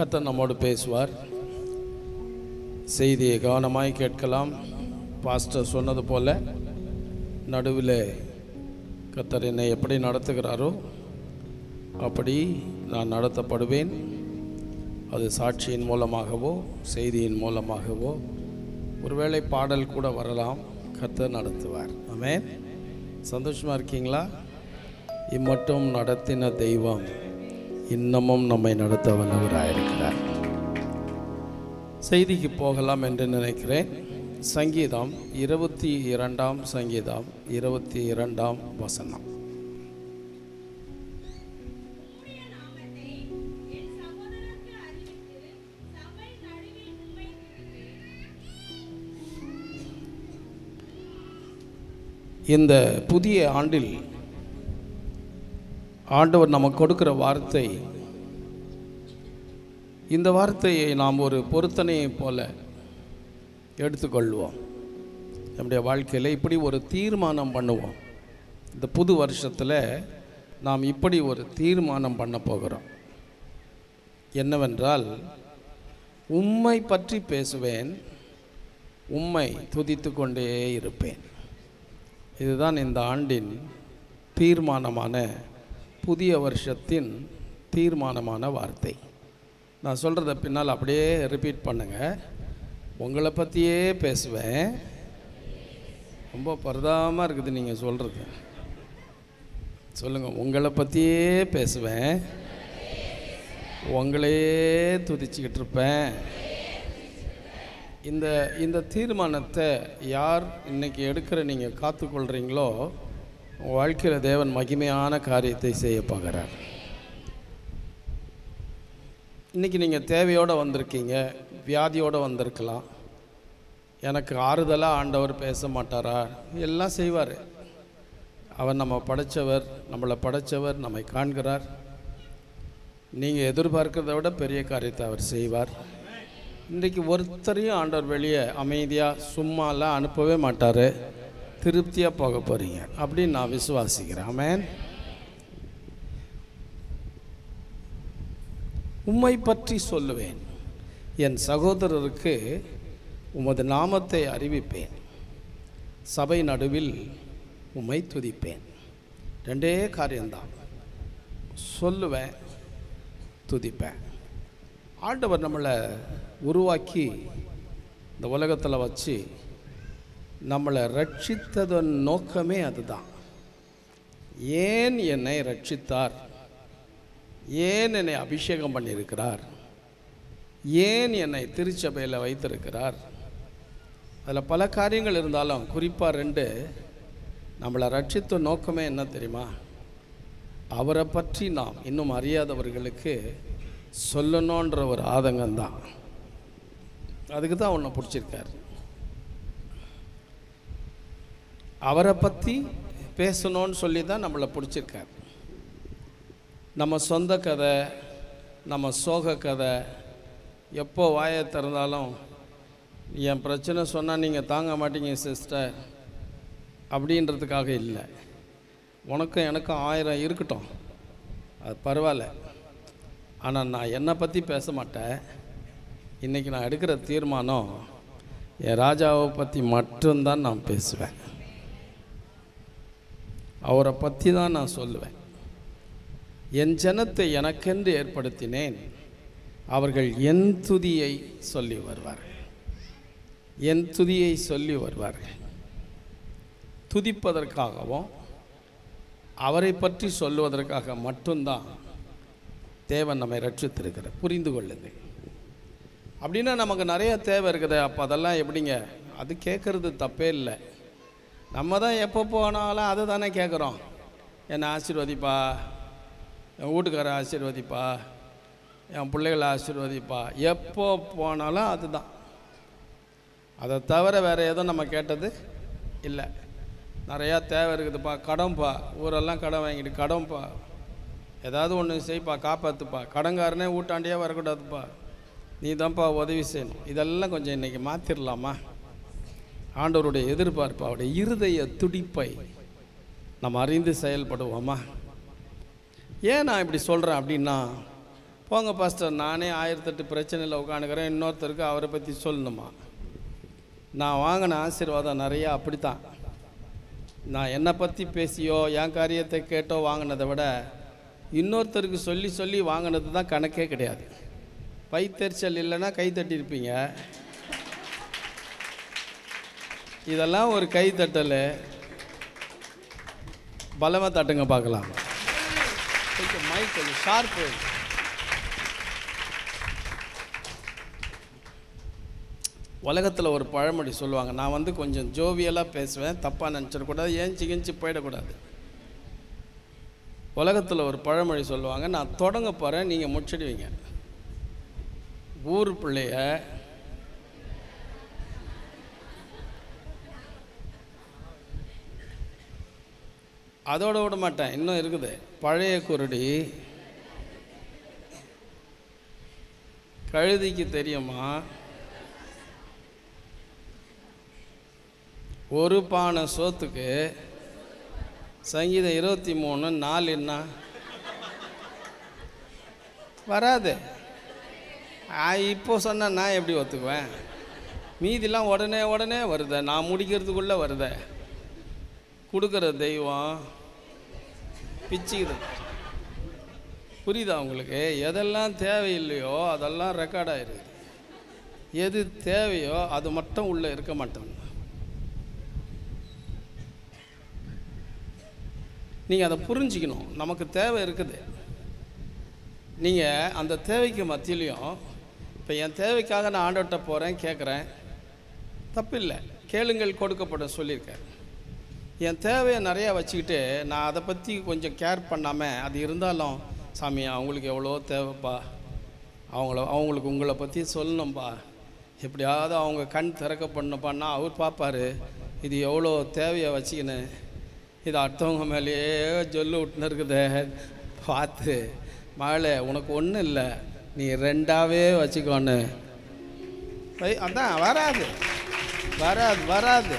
கர்த்தர் நம்மோடு பேசுவார் செய்தியை கவனமாய் கேட்கலாம் பாஸ்டர் சொன்னது போல நடுவில் கர்த்தர் என்னை எப்படி நடத்துகிறாரோ அப்படி நான் நடத்தப்படுவேன் அது சாட்சியின் மூலமாகவோ செய்தியின் மூலமாகவோ ஒருவேளை பாடல் கூட வரலாம் கர்த்தர் நடத்துவார் ஆமென் சந்தோஷமாக இருக்கீங்களா இம்மட்டும் நடத்தின தெய்வம் இன்னமும் நம்மை நடத்த வல்லவராயிருக்கிறார் செய்திக்கு போகலாம் என்று நினைக்கிறேன் சங்கீதம் இருபத்தி இரண்டாம் சங்கீதம் இருபத்தி இரண்டாம் வசனம் இந்த புதிய ஆண்டில் ஆண்டவர் நமக்கு கொடுக்கிற வார்த்தை இந்த வார்த்தையை நாம் ஒரு பொருத்தனையைப் போல எடுத்துக்கொள்வோம் நம்முடைய வாழ்க்கையில் இப்படி ஒரு தீர்மானம் பண்ணுவோம் இந்த புது வருஷத்தில் நாம் இப்படி ஒரு தீர்மானம் பண்ண போகிறோம் என்னவென்றால் உம்மை பற்றி பேசுவேன் உம்மை துதித்து கொண்டே இருப்பேன் இதுதான் இந்த ஆண்டின் தீர்மானமான புதிய வருஷத்தின் தீர்மானமான வார்த்தை நான் சொல்கிறத பின்னால் அப்படியே ரிப்பீட் பண்ணுங்கள் உங்களை பற்றியே பேசுவேன் ரொம்ப பரதாமல் இருக்குது நீங்கள் சொல்கிறது சொல்லுங்கள் உங்களை பற்றியே பேசுவேன் உங்களையே துதிச்சுக்கிட்டு இருப்பேன் இந்த இந்த தீர்மானத்தை யார் இன்னைக்கு எடுக்கிற நீங்கள் காத்துக்கொள்கிறீங்களோ உங்கள் வாழ்க்கையில் தேவன் மகிமையான காரியத்தை செய்ய பார்க்குறார் இன்றைக்கி நீங்கள் தேவையோடு வந்திருக்கீங்க வியாதியோடு வந்திருக்கலாம் எனக்கு ஆறுதலாக ஆண்டவர் பேச மாட்டாரா எல்லாம் செய்வார் அவர் நம்ம படைத்தவர் நம்மளை படைத்தவர் நம்மை காண்கிறார் நீங்கள் எதிர்பார்க்கிறத விட பெரிய காரியத்தை அவர் செய்வார் இன்றைக்கு ஒருத்தரையும் ஆண்டவர் வெளியே அமைதியாக சும்மாலாம் அனுப்பவே மாட்டார் திருப்தியாக போக போகிறீங்க அப்படின்னு நான் விசுவாசிக்கிறேன் ஆமென் உம்மை பற்றி சொல்லுவேன் என் சகோதரருக்கு உமது நாமத்தை அறிவிப்பேன் சபை நடுவில் உம்மை துதிப்பேன் ரெண்டே காரியம்தான் சொல்லுவேன் துதிப்பேன் ஆண்டவர் நம்மளை உருவாக்கி இந்த உலகத்தில் வச்சு நம்மளை ரட்சித்ததன் நோக்கமே அதுதான் ஏன் என்னை ரட்சித்தார் ஏன் என்னை அபிஷேகம் பண்ணியிருக்கிறார் ஏன் என்னை திருச்சபையில் வைத்திருக்கிறார் அதில் பல காரியங்கள் இருந்தாலும் குறிப்பாக ரெண்டு நம்மளை ரட்சித்த நோக்கமே என்ன தெரியுமா அவரை பற்றி நாம் இன்னும் அறியாதவர்களுக்கு சொல்லணுன்ற ஒரு ஆதங்கம்தான் அதுக்கு தான் உன்னை பிடிச்சிருக்கார் அவரை பற்றி பேசணும்னு சொல்லி தான் நம்மளை பிடிச்சிருக்கார் நம்ம சொந்த கதை நம்ம சோக கதை எப்போ வாயை திறந்தாலும் என் பிரச்சனை சொன்னால் நீங்கள் தாங்க மாட்டீங்க சிஸ்டர் அப்படின்றதுக்காக இல்லை உனக்கும் எனக்கும் ஆயிரம் இருக்கட்டும் அது பரவாயில்ல ஆனால் நான் என்னை பற்றி பேச மாட்டேன் இன்றைக்கி நான் எடுக்கிற தீர்மானம் என் ராஜாவை பற்றி மட்டும்தான் நான் பேசுவேன் அவரை பற்றி தான் நான் சொல்லுவேன் என் ஜனத்தை எனக்கென்று ஏற்படுத்தினேன் அவர்கள் என் துதியை சொல்லி வருவார்கள் என் துதியை சொல்லி வருவார்கள் துதிப்பதற்காகவும் அவரை பற்றி சொல்லுவதற்காக மட்டும்தான் தேவன் நம்மை ரட்சித்திருக்கிறார் புரிந்து கொள்ளுங்கள் அப்படின்னா நமக்கு நிறைய தேவை இருக்குது அப்போ அதெல்லாம் எப்படிங்க அது கேட்குறது தப்பே இல்லை நம்ம தான் எப்போ போனாலும் அதை தானே கேட்குறோம் என்னை ஆசீர்வதிப்பா என் வீட்டுக்கார ஆசீர்வதிப்பா என் பிள்ளைகளை ஆசீர்வதிப்பா எப்போ போனாலும் அதுதான் அதை தவிர வேறு எதுவும் நம்ம கேட்டது இல்லை நிறையா தேவை இருக்குதுப்பா கடன்பா ஊரெல்லாம் கடன் வாங்கிட்டு கடன்பா ஏதாவது ஒன்று செய்ப்பா காப்பாற்றுப்பா கடன்காரனே ஊட்டாண்டியே வரக்கூடாதுப்பா நீ தான்ப்பா உதவி செய்யணும் இதெல்லாம் கொஞ்சம் இன்றைக்கி மாற்றிடலாமா ஆண்டவருடைய எதிர்பார்ப்பு அவருடைய இருதய துடிப்பை நம்ம அறிந்து செயல்படுவோமா ஏன் நான் இப்படி சொல்கிறேன் அப்படின்னா போங்க பாஸ்டர் நானே ஆயிரத்தெட்டு பிரச்சனையில் உட்காந்துக்கிறேன் இன்னொருத்தருக்கு அவரை பற்றி சொல்லணுமா நான் வாங்கின ஆசீர்வாதம் நிறையா அப்படித்தான் நான் என்னை பற்றி பேசியோ என் காரியத்தை கேட்டோ வாங்கினதை விட இன்னொருத்தருக்கு சொல்லி சொல்லி வாங்கினது தான் கணக்கே கிடையாது பைத்தெரிச்சல் இல்லைன்னா கை தட்டியிருப்பீங்க இதெல்லாம் ஒரு கை தட்டல் பலமாக தட்டுங்க பார்க்கலாம் கொஞ்சம் மைக் கொஞ்சம் ஷார்ப்பு உலகத்தில் ஒரு பழமொழி சொல்லுவாங்க நான் வந்து கொஞ்சம் ஜோவியலாக பேசுவேன் தப்பாக நினச்சிடக்கூடாது ஏன் சிகிஞ்சு போயிடக்கூடாது உலகத்தில் ஒரு பழமொழி சொல்லுவாங்க நான் தொடங்க போகிறேன் நீங்கள் முடிச்சிடுவீங்க ஊர் பிள்ளைய அதோட விட மாட்டேன் இன்னும் இருக்குது பழைய குருடி கழுதிக்கு தெரியுமா ஒரு பானை சோத்துக்கு சங்கீதம் இருபத்தி மூணு நாலு என்ன வராது ஆ, இப்போ சொன்னா நான் எப்படி ஒத்துக்குவேன் மீதிலாம் உடனே உடனே வருதே நான் முடிக்கிறதுக்குள்ளே வருதே கொடுக்குற தெய்வம் பிச்சுக்குது புரியுதா உங்களுக்கு எதெல்லாம் தேவையில்லையோ அதெல்லாம் ரெக்கார்ட் ஆகிருக்குது எது தேவையோ அது மட்டும் உள்ளே இருக்க மாட்டோம் நீங்கள் அதை புரிஞ்சிக்கணும் நமக்கு தேவை இருக்குது நீங்கள் அந்த தேவைக்கு மத்தியிலையும் இப்போ என் தேவைக்காக நான் ஆண்டவர்கிட்ட போகிறேன் கேட்குறேன் தப்பில்லை கேளுங்கள் கொடுக்கப்படும் சொல்லியிருக்கேன் என் தேவையை நிறையா வச்சுக்கிட்டு நான் அதை பற்றி கொஞ்சம் கேர் பண்ணாமல் அது இருந்தாலும் சாமி அவங்களுக்கு எவ்வளோ தேவைப்பா அவங்கள அவங்களுக்கு உங்களை பற்றி சொல்லணும்ப்பா எப்படியாவது அவங்க கண் திறக்க பண்ணப்பான்னா அவர் பார்ப்பாரு இது எவ்வளோ தேவையை வச்சுக்கின்னு இது அடுத்தவங்க மேலேயே சொல்லு விட்டுன்னு இருக்குதே பார்த்து மகளே உனக்கு ஒன்றும் இல்லை நீ ரெண்டாவே வச்சுக்கோன்னு ஐ- அதான் வராது வராது வராது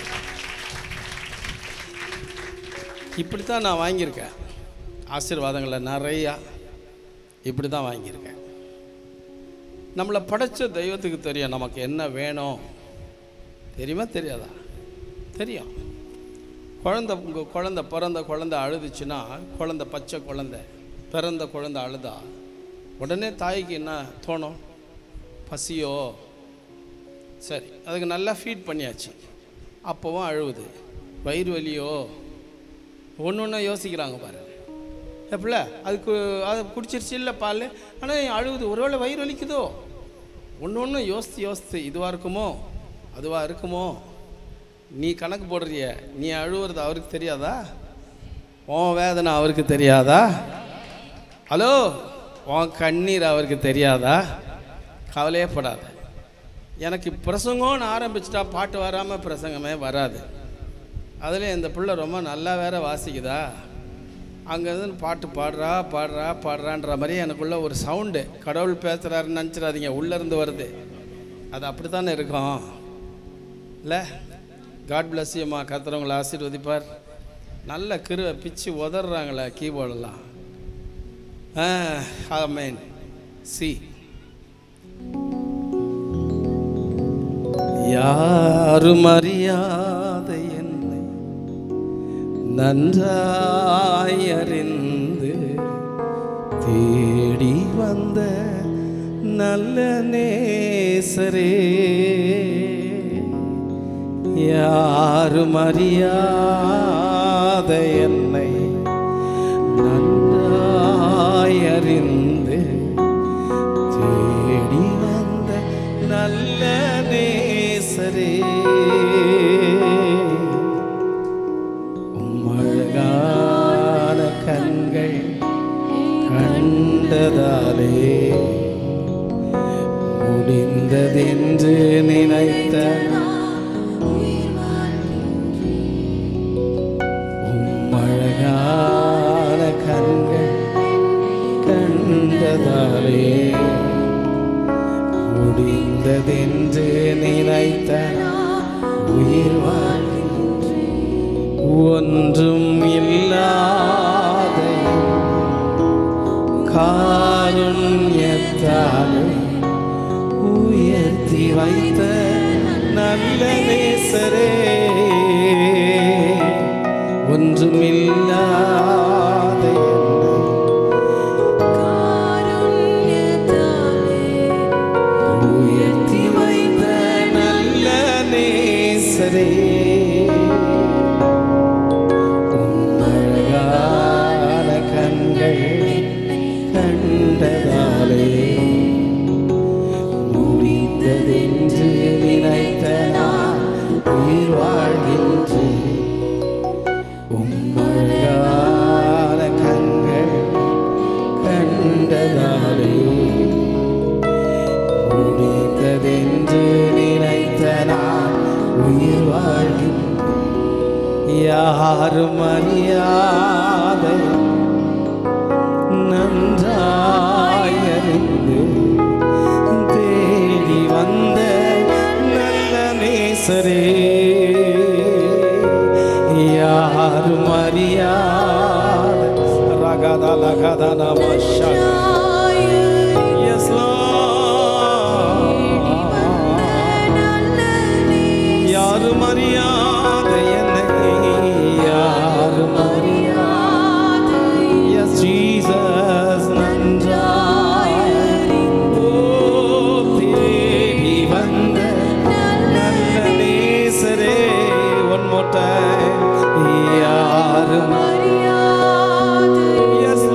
இப்படி தான் நான் வாங்கியிருக்கேன் ஆசீர்வாதங்களை நிறையா இப்படி தான் வாங்கியிருக்கேன் நம்மளை படைச்ச தெய்வத்துக்கு தெரியும் நமக்கு என்ன வேணும் தெரியுமா தெரியாதா தெரியும் குழந்த உங்கள் குழந்த பிறந்த குழந்தை அழுதுச்சுன்னா குழந்த பச்சை குழந்தை பிறந்த குழந்தை அழுதா உடனே தாய்க்கு என்ன தோணும் பசியோ சரி அதுக்கு நல்லா ஃபீட் பண்ணியாச்சு அப்போவும் அழுவுது வயிறு வலியோ ஒன்று ஒன்றா யோசிக்கிறாங்க பாரு எப்படில அதுக்கு அது குடிச்சிருச்சு இல்லை பால் ஆனால் அழுவுது ஒருவேளை வயிறு வலிக்குதோ ஒன்று ஒன்று யோசித்து யோசித்து இதுவாக இருக்குமோ அதுவாக இருக்குமோ நீ கணக்கு போடுறிய நீ அழுவுறது அவருக்கு தெரியாதா உன் வேதனை அவருக்கு தெரியாதா ஹலோ உன் கண்ணீர் அவருக்கு தெரியாதா கவலையே படாத எனக்கு பிரசங்கம்னு ஆரம்பிச்சிட்டா பாட்டு வராமல் பிரசங்கமே வராது அதில் இந்த பிள்ளை ரொம்ப நல்லா வேற வாசிக்குதா அங்கேருந்து பாட்டு பாடுறா பாடுறா பாடுறான்ற மாதிரி எனக்குள்ள ஒரு சவுண்டு கடவுள் பேசுகிறாருன்னு நினச்சிடாதீங்க உள்ளேருந்து வருது அது அப்படி தானே இருக்கும் இல்லை காட் பிளஸ் யூமா கத்துறவங்களை ஆசீர்வதிப்பார் நல்ல கிருவை பிச்சு உதறாங்களே கீபோர்டெல்லாம் ஆமேன் சி யாரும் அறியாத என்னை நன்றாய் அறிந்து தேடி வந்த நல்ல நேசரே யாரும் அறியாத என்னை நன்றாய் அறிந்து தேடி வந்த நல்ல நேசரே உம்மழகான கண்கள் கண்டதாலே முடிந்ததென்று நினைத்த உம்மழகான கண்கள் கண்டதாலே முடிந்ததென்று நினைத்த உயிர் வாழ்கின்றேன். ஒன்றும் இல்லாத காரியங்களை காருண்யத்தாலே உயர்த்தி வைத்த நல்ல நேசரே ஒன்றுமில்லாத என்னை உயர்த்தி வைத்த நல்ல நேசரே உம்மழகான கண்கள் கண்டதாலே முடிந்ததென்று நினைத்த நான் உயிர் வாழ்கின்றேன் உம்மழகான கண்கள் கண்டதாலே முடிந்ததென்று நினைத்த நான் உயிர் வாழ்கின்றேன் யாரும் அறியாத நன்றாயறிந்து தேடி வந்த நல்ல நேசரே யாரும் அறியாத ரகத லகத நமஷ எஸ் யாரும் அறியாத என்னை யாரும் அறியாத எஸ் ஜீசஸ் நன்றாய் ஓ தேடி வந்த நல்ல நேசரே ஒன் மோர் டைம் யாரும் எஸ்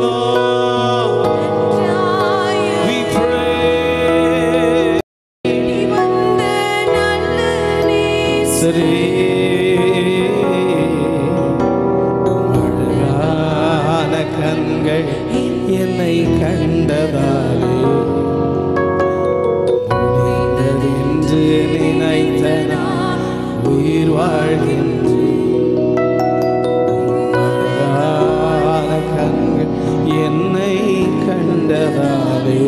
we pray சரி அழகான கண்கள் என்னை கண்டதாலே முடிந்ததென்று நினைத்த நான் உயிர் வாழ்கின்றேன் அழகான கண்கள் என்னை கண்டதாலே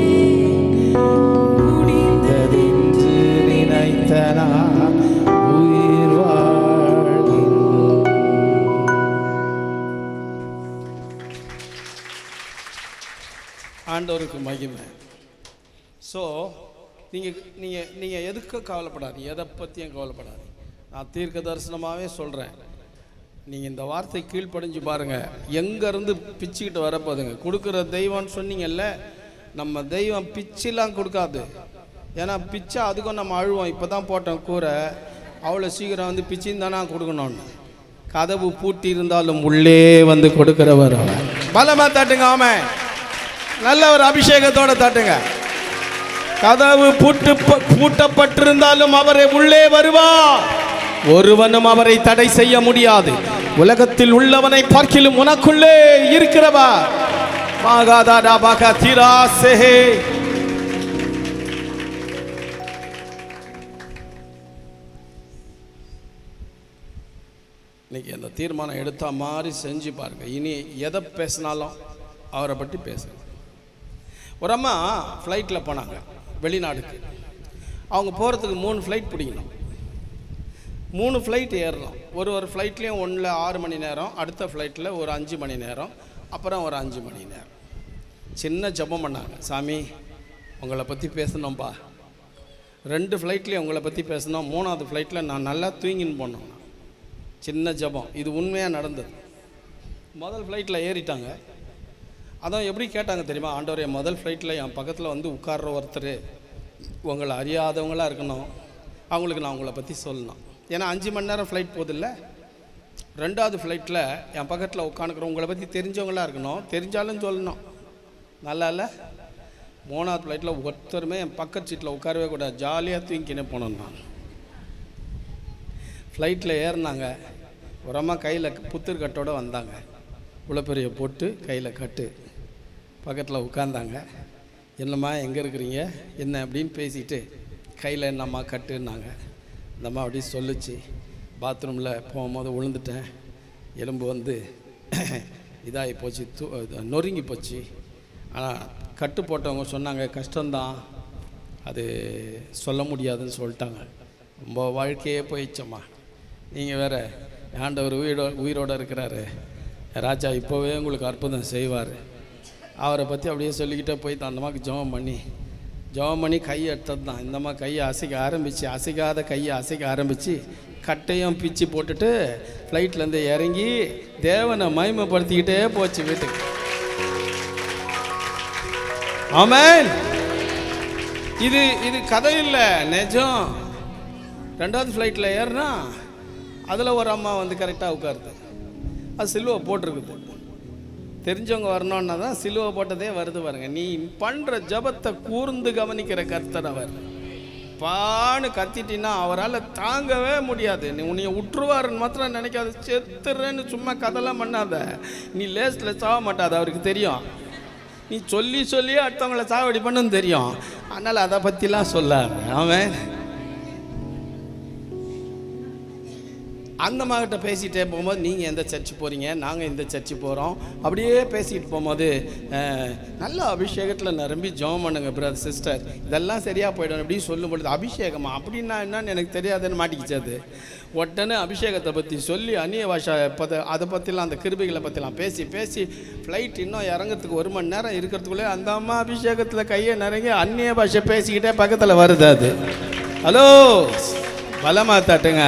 முடிந்ததென்று நினைத்த நான் உயிர் வாழ்கின்றேன் ஆண்டவருக்கு மகிமை ஸோ நீங்கள் நீங்கள் நீங்கள் எதுக்கு கவலைப்படாதீங்க எதை பற்றியும் கவலைப்படாதீங்க நான் தீர்க்க தரிசனமாகவே சொல்கிறேன் நீங்கள் இந்த வார்த்தை கீழ்ப்படிஞ்சு பாருங்கள் எங்கேருந்து பிச்சுக்கிட்டு வரப்போகுதுங்க கொடுக்குற தெய்வம்னு சொன்னீங்கல்ல நம்ம தெய்வம் பிச்செல்லாம் கொடுக்காது ஏன்னா பிச்சை அதுக்கும் நம்ம அழுவோம் இப்போ தான் போட்டோம் கூரை அவ்வளோ சீக்கிரம் வந்து பிச்சின்னு தானே கொடுக்கணும்னு கதவு பூட்டி இருந்தாலும் உள்ளே வந்து கொடுக்கிறவர் அவர் பலமாக தட்டுங்க ஆமாம் நல்ல ஒரு அபிஷேகத்தோட தட்டுங்க கதவு பூட்டு பூட்டப்பட்டிருந்தாலும் அவரை உள்ளே வருவார் ஒருவனும் அவரை தடை செய்ய முடியாது உலகத்தில் உள்ளவனை பார்க்கிலும் உனக்குள்ளே இருக்கிறவா மாகாதாடா பாகா திராசே இன்னைக்கு அந்த தீர்மானம் எடுத்த மாதிரி செஞ்சு பாருங்க இனி எதை பேசினாலும் அவரை பற்றி பேசுங்க ஒரு அம்மா ஃப்ளைட்டில் போனாங்க வெளிநாடுக்கு அவங்க போகிறதுக்கு மூணு ஃப்ளைட் பிடிக்கணும் மூணு ஃப்ளைட் ஏறலாம் ஒரு ஒரு ஃப்ளைட்லேயும் ஒன்றில் ஆறு மணி நேரம் அடுத்த ஃப்ளைட்டில் ஒரு அஞ்சு மணி நேரம் அப்புறம் ஒரு அஞ்சு மணி நேரம் சின்ன ஜெபம் பண்ணாங்க சாமி உங்களை பற்றி பேசணும்ப்பா ரெண்டு ஃப்ளைட்லேயும் உங்களை பற்றி பேசணும் மூணாவது ஃப்ளைட்டில் நான் நல்லா தூங்கின்னு போனோம் சின்ன ஜெபம் இது உண்மையாக நடந்தது முதல் ஃப்ளைட்டில் ஏறிட்டாங்க அதான் எப்படி கேட்டாங்க தெரியுமா ஆண்டவரே முதல் ஃப்ளைட்டில் என் பக்கத்தில் வந்து உட்கார்ற ஒருத்தர் உங்களை அறியாதவங்களா இருக்கணும் அவங்களுக்கு நான் உங்களை பற்றி சொல்லணும் ஏன்னா அஞ்சு மணி நேரம் ஃப்ளைட் போதில்ல ரெண்டாவது ஃப்ளைட்டில் என் பக்கத்தில் உட்காந்துக்கிறோம் உங்களை பற்றி தெரிஞ்சவங்களா இருக்கணும் தெரிஞ்சாலும் சொல்லணும் நல்லா இல்லை மூணாவது ஃப்ளைட்டில் ஒருத்தருமே என் பக்கத்து சீட்டில் உட்காரவே கூடாது ஜாலியாக தூங்கினே போனோம் நான் ஃப்ளைட்டில் ஏறினாங்க ஒரு அம்மா கையில் புத்தர் கட்டோட வந்தாங்க இவ்வளோ பெரிய பொட்டு கையில் கட்டு பக்கத்தில் உட்காந்தாங்க என்னம்மா எங்கே இருக்கிறீங்க என்ன அப்படின்னு பேசிட்டு கையில் என்னம்மா கட்டுன்னாங்க இந்த அம்மா அப்படி சொல்லுச்சு பாத்ரூமில் போகும்போது விழுந்துட்டேன் எலும்பு வந்து இதாகி போச்சு தூ நொறுங்கி போச்சு ஆனால் கட்டு போட்டவங்க சொன்னாங்க கஷ்டம்தான் அது சொல்ல முடியாதுன்னு சொல்லிட்டாங்க ரொம்ப வாழ்க்கையே போயிடுச்சம்மா நீங்கள் வேற ஆண்டவர் உயிரோ உயிரோடு இருக்கிறாரு ராஜா இப்போவே உங்களுக்கு அற்புதம் செய்வார் அவரை பற்றி அப்படியே சொல்லிக்கிட்டே போய் அந்த அம்மாவுக்கு ஜெபம் பண்ணி ஜெபம் பண்ணி கை எடுத்தது தான் இந்த அம்மா கையை அசைக்க ஆரம்பித்து அசைக்காத கையை அசைக்க ஆரம்பித்து கட்டையும் பிச்சு போட்டுட்டு ஃப்ளைட்லேருந்து இறங்கி தேவனை மகிமைப்படுத்திக்கிட்டே போச்சு வீட்டுக்கு ஆமென் இது இது கதை இல்லை நிஜம் ரெண்டாவது ஃப்ளைட்டில் ஏறுனா அதில் ஒரு அம்மா வந்து கரெக்டாக உட்காருது அது சிலுவை போட்டிருக்குது தெரிஞ்சவங்க வரணுன்னா தான் சிலுவை போட்டதே வருது பாருங்க நீ பண்ணுற ஜபத்தை கூர்ந்து கவனிக்கிற கர்த்தர் அவர் பான்னு கத்திட்டினா அவரால் தாங்கவே முடியாது நீ உன்னைய விட்டுருவாருன்னு மாத்திரம் நினைக்காத செத்துறேன்னு சும்மா கதெல்லாம் பண்ணாத நீ லேஸில் சாக மாட்டாத அவருக்கு தெரியும் நீ சொல்லி சொல்லி அடுத்தவங்கள சாவடி பண்ணுன்னு தெரியும் அதனால் அதை பற்றிலாம் சொல்லாத அவன் அந்த மகிட்ட பேசிகிட்டே போகும்போது நீங்கள் எந்த சர்ச்சு போகிறீங்க நாங்கள் இந்த சர்ச்சு போகிறோம் அப்படியே பேசிக்கிட்டு போகும்போது அஹ், நல்ல அபிஷேகத்தில் நிரம்பி ஜெபம் பண்ணுங்க பிரதர் சிஸ்டர் இதெல்லாம் சரியாக போயிடும் அப்படின்னு சொல்லும் பொழுது அபிஷேகமா அப்படின்னா என்னன்னு எனக்கு தெரியாதுன்னு மாட்டிக்கிச்சு அது உடனே அபிஷேகத்தை பற்றி சொல்லி அந்நிய பாஷா பத அதை பற்றிலாம் அந்த கிருபிகளை பற்றிலாம் பேசி பேசி ஃப்ளைட் இன்னும் இறங்கறதுக்கு ஒரு மணி நேரம் இருக்கிறதுக்குள்ளே அந்த அம்மா அபிஷேகத்தில் கையை நிறங்கி அந்நிய பாஷை பேசிக்கிட்டே பக்கத்தில் வருது அது ஹலோ பலமாக தட்டுங்க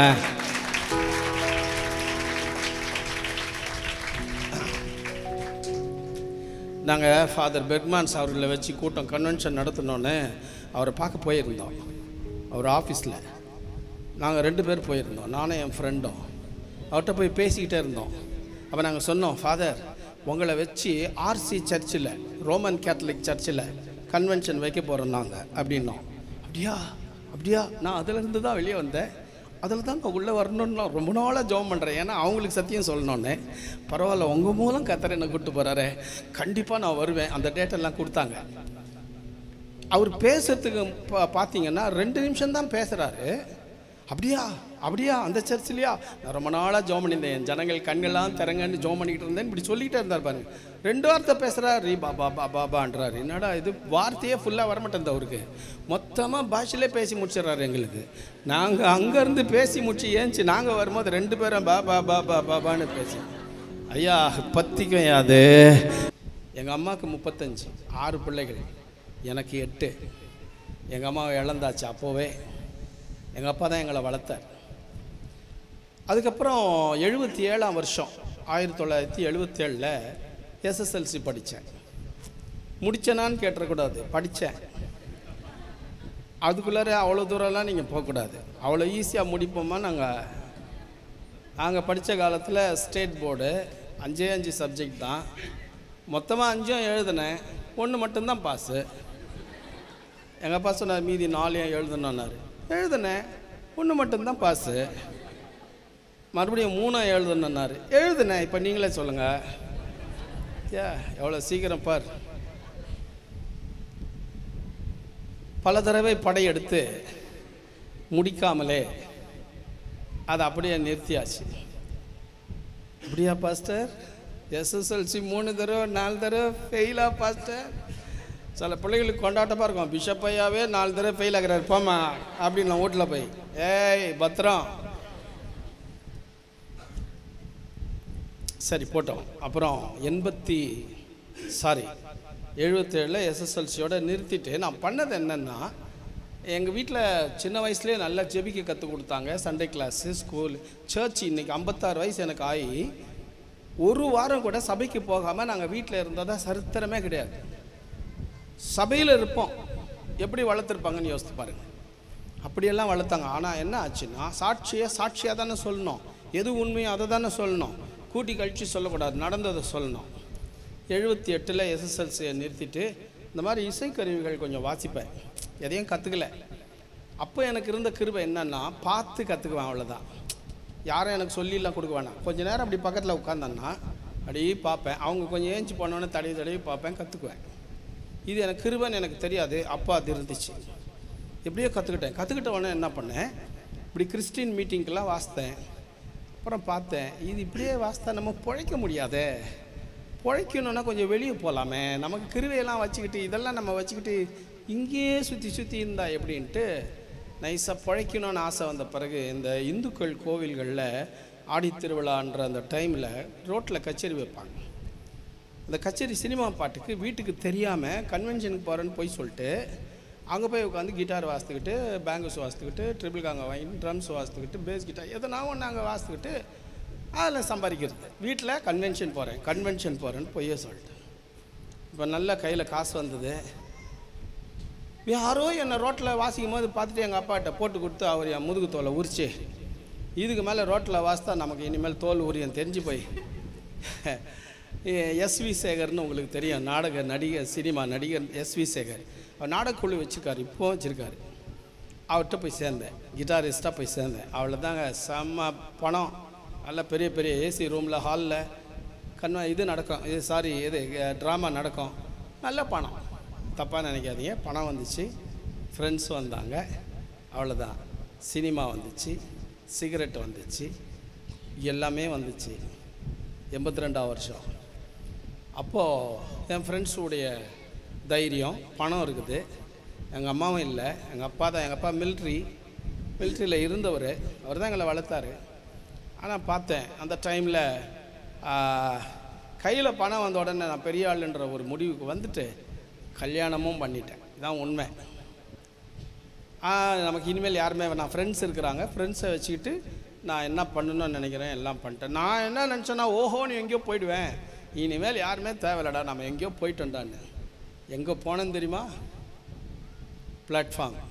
நாங்கள் ஃபாதர் பெர்மான்ஸ் அவர்களை வச்சு கூட்டம் கன்வென்ஷன் நடத்தினோன்னே அவரை பார்க்க போயிருந்தோம் அவர் ஆஃபீஸில் நாங்கள் ரெண்டு பேர் போயிருந்தோம் நானும் என் ஃப்ரெண்டும் அவர்கிட்ட போய் பேசிக்கிட்டே இருந்தோம் அப்போ நாங்கள் சொன்னோம் ஃபாதர் உங்களை வச்சு ஆர்சி சர்ச்சில் ரோமன் கேத்தலிக் சர்ச்சில் கன்வென்ஷன் வைக்க போகிறோம் நாங்கள் அப்படின்னோம் அப்படியா அப்படியா நான் அதுலேருந்து தான் வெளியே வந்தேன் அதில் தான் நான் உள்ளே வரணும்னு நான் ரொம்ப நாளாக ஜெபம் பண்ணுறேன் ஏன்னா அவங்களுக்கு சத்தியம் சொல்லணுன்னே பரவாயில்ல உங்கள் மூலம் கத்தரை என்னை கூப்பிட்டு போகிறாரே கண்டிப்பாக நான் வருவேன் அந்த டேட்டெல்லாம் கொடுத்தாங்க அவர் பேசுறதுக்கு பா பார்த்தீங்கன்னா ரெண்டு நிமிஷம் தான் பேசுகிறாரு அப்படியா அப்படியா அந்த சர்ச்சிலையா நான் ரொம்ப நாளாக ஜோம் பண்ணியிருந்தேன் என் ஜனங்கள் கண்கள்லாம் திறங்கன்னு ஜோம் பண்ணிக்கிட்டு இருந்தேன் இப்படி சொல்லிக்கிட்டே இருந்தார் பாருங்க ரெண்டு வார்த்தை பேசுகிறார் ரீ பாபா பா பாபான்றாரு என்னடா இது வார்த்தையே ஃபுல்லாக வரமாட்டேன் அவருக்கு மொத்தமாக பாஷையிலே பேசி முடிச்சிடுறாரு எங்களுக்கு நாங்கள் அங்கேருந்து பேசி முடிச்சு ஏஞ்சி நாங்கள் வரும்போது ரெண்டு பேரும் பா பா பா பா பாபான்னு பேசி ஐயா பத்திக்கும் அது எங்கள் அம்மாவுக்கு முப்பத்தஞ்சு ஆறு பிள்ளைகள் எனக்கு எட்டு எங்கள் அம்மாவை இழந்தாச்சு அப்போவே எங்கள் அப்பா தான் எங்களை வளர்த்தார் அதுக்கப்புறம் எழுபத்தி ஏழாம் வருஷம் ஆயிரத்தி தொள்ளாயிரத்தி எழுபத்தேழில் எஸ்எஸ்எல்சி படித்தேன் முடிச்சேனான்னு கேட்டுறக்கூடாது படித்தேன் அதுக்குள்ளார அவ்வளோ தூரம்லாம் நீங்கள் போகக்கூடாது அவ்வளோ ஈஸியாக முடிப்போமா நாங்கள் நாங்கள் படித்த காலத்தில் ஸ்டேட் போர்டு அஞ்சே அஞ்சு சப்ஜெக்ட் தான் மொத்தமாக அஞ்சும் எழுதினேன் ஒன்று மட்டும்தான் பாஸு எங்கள் அப்பா சொன்னார் மீதி நாலையும் எழுதணுன்னாரு எழுதினேன் ஒன்று மட்டும்தான் பாஸு மறுபடியும் மூணாக எழுதணுன்னாரு எழுதினேன் இப்போ நீங்களே சொல்லுங்கள் ஏ எவ்வளோ சீக்கிரம் பார் பல தடவை படையெடுத்து முடிக்காமலே அதை அப்படியே நிறுத்தியாச்சு அப்படியா பாஸ்டர் எஸ்எஸ்எல்சி மூணு தடவை நாலு தடவை ஃபெயிலா பாஸ்டர் சில பிள்ளைகளுக்கு கொண்டாட்டமாக இருக்கும் பிஷப் ஐயாவே நாலு தடவை ஃபெயில் ஆகிறாரு போமா அப்படின்னு நான் வீட்டில் போய் ஏய் பத்திரம் சரி போட்டோம் அப்புறம் எண்பத்தி சாரி எழுபத்தேழில் எஸ்எஸ்எல்சியோட நிறுத்திட்டு நான் பண்ணது என்னென்னா எங்கள் வீட்டில் சின்ன வயசுலேயே நல்லா ஜெபிக்க கற்றுக் கொடுத்தாங்க சண்டே கிளாஸு ஸ்கூல் சர்ச் இன்னைக்கு ஐம்பத்தாறு வயசு எனக்கு ஆகி ஒரு வாரம் கூட சபைக்கு போகாமல் நாங்கள் வீட்டில் இருந்ததா சரித்திரமே கிடையாது சபையில் இருப்போம் எப்படி வளர்த்துருப்பாங்கன்னு யோசித்து பாருங்க அப்படியெல்லாம் வளர்த்தாங்க ஆனால் என்ன ஆச்சுன்னா சாட்சியை சாட்சியாக தானே சொல்லணும் எது உண்மையோ அதை தானே சொல்லணும் கூட்டி கழிச்சு சொல்லக்கூடாது நடந்ததை சொல்லணும் எழுபத்தி எட்டில் எஸ்எஸ்எல்சியை நிறுத்திட்டு இந்த மாதிரி இசைக்கருவிகள் கொஞ்சம் வாசிப்பேன் எதையும் கற்றுக்கல அப்போ எனக்கு இருந்த கிருபை என்னன்னா பார்த்து கற்றுக்குவேன் அவ்வளோதான் யாரும் எனக்கு சொல்லிலாம் கொடுக்க வேணாம் கொஞ்ச நேரம் அப்படி பக்கத்தில் உட்காந்தேன்னா அப்படியே பார்ப்பேன் அவங்க கொஞ்சம் ஏஞ்சி போனோன்னே தடவி தடவி பார்ப்பேன் கற்றுக்குவேன் இது எனக்கு கிருபைன்னு எனக்கு தெரியாது அப்பா அது இருந்துச்சு எப்படியோ கற்றுக்கிட்டேன் கற்றுக்கிட்ட உடனே என்ன பண்ணேன் இப்படி கிறிஸ்டின் மீட்டிங்க்கெல்லாம் வாசித்தேன் அப்புறம் பார்த்தேன் இது இப்படியே வாசித்தா நம்ம பிழைக்க முடியாதே பிழைக்கணுன்னா கொஞ்சம் வெளியே போகலாமே நமக்கு கிருவையெல்லாம் வச்சுக்கிட்டு இதெல்லாம் நம்ம வச்சுக்கிட்டு இங்கேயே சுற்றி சுற்றி இருந்தா எப்படின்ட்டு நைஸாக பிழைக்கணும்னு ஆசை வந்த பிறகு இந்த இந்துக்கள் கோவில்களில் ஆடி திருவிழான்ற அந்த டைமில் ரோட்டில் கச்சேரி வைப்பாங்க அந்த கச்சேரி சினிமா பாட்டுக்கு வீட்டுக்கு தெரியாமல் கன்வென்ஷனுக்கு போகிறேன்னு போய் சொல்லிட்டு அங்கே போய் உட்காந்து கிட்டார் வாசித்துக்கிட்டு பேங்கஸ் வாசித்துக்கிட்டு ட்ரிபிள் காங்க வாங்கி ட்ரம்ஸ் வாசித்துக்கிட்டு பேஸ் கிட்டார் எதனா ஒன்று அங்கே வாசித்துக்கிட்டு அதில் சம்பாதிக்கிறது வீட்டில் கன்வென்ஷன் போகிறேன் கன்வென்ஷன் போகிறேன்னு பொய்ய சொல்லிட்டு இப்போ நல்ல கையில் காசு வந்தது யாரோ என்னை ரோட்டில் வாசிக்கும் போது பார்த்துட்டு எங்கள் அப்பாட்ட போட்டு கொடுத்து அவர் என் முதுகு தோலை உரிச்சு இதுக்கு மேலே ரோட்டில் வாசித்தா நமக்கு இனிமேல் தோல் உரியன் தெரிஞ்சு போய் எஸ்வி சேகர்னு உங்களுக்கு தெரியும் நாடக நடிகர் சினிமா நடிகர் எஸ்வி சேகர் அவர் நாடகக்குழு வச்சுருக்காரு இப்போவும் வச்சுருக்காரு அவர்கிட்ட போய் சேர்ந்தேன் கிட்டாரிஸ்ட்டாக போய் சேர்ந்தேன் அவளை தாங்க செம்ம பணம் நல்ல பெரிய பெரிய ஏசி ரூமில் ஹாலில் கண்வா இது நடக்கும் இது சாரி இது ட்ராமா நடக்கும் நல்ல பணம் தப்பாக நினைக்காதீங்க பணம் வந்துச்சு ஃப்ரெண்ட்ஸ் வந்தாங்க அவ்வளோதான் சினிமா வந்துச்சு சிகரெட் வந்துச்சு எல்லாமே வந்துச்சு எண்பத்தி ரெண்டாம் வருஷம் அப்போது என் ஃப்ரெண்ட்ஸுடைய தைரியம் பணம் இருக்குது எங்கள் அம்மாவும் இல்லை எங்கள் அப்பா தான் எங்கள் அப்பா மிலிட்ரி மிலிட்ரியில் இருந்தவர் அவர் தான் எங்களை வளர்த்தாரு ஆனால் பார்த்தேன் அந்த டைமில் கையில் பணம் வந்த உடனே நான் பெரிய ஆளுன்ற ஒரு முடிவுக்கு வந்துட்டு கல்யாணமும் பண்ணிட்டேன் இதான் உண்மை ஆ, நமக்கு இனிமேல் யாருமே வேணாம் ஃப்ரெண்ட்ஸ் இருக்கிறாங்க ஃப்ரெண்ட்ஸை வச்சுக்கிட்டு நான் என்ன பண்ணணும்னு நினைக்கிறேன் எல்லாம் பண்ணிட்டேன் நான் என்ன நினச்சேன்னா ஓஹோன்னு எங்கேயோ போயிடுவேன் இனிமேல் யாருமே தேவையில்லடா நம்ம எங்கேயோ போயிட்டோண்டான்னு எங்கே போனேன்னு தெரியுமா பிளாட்ஃபார்ம்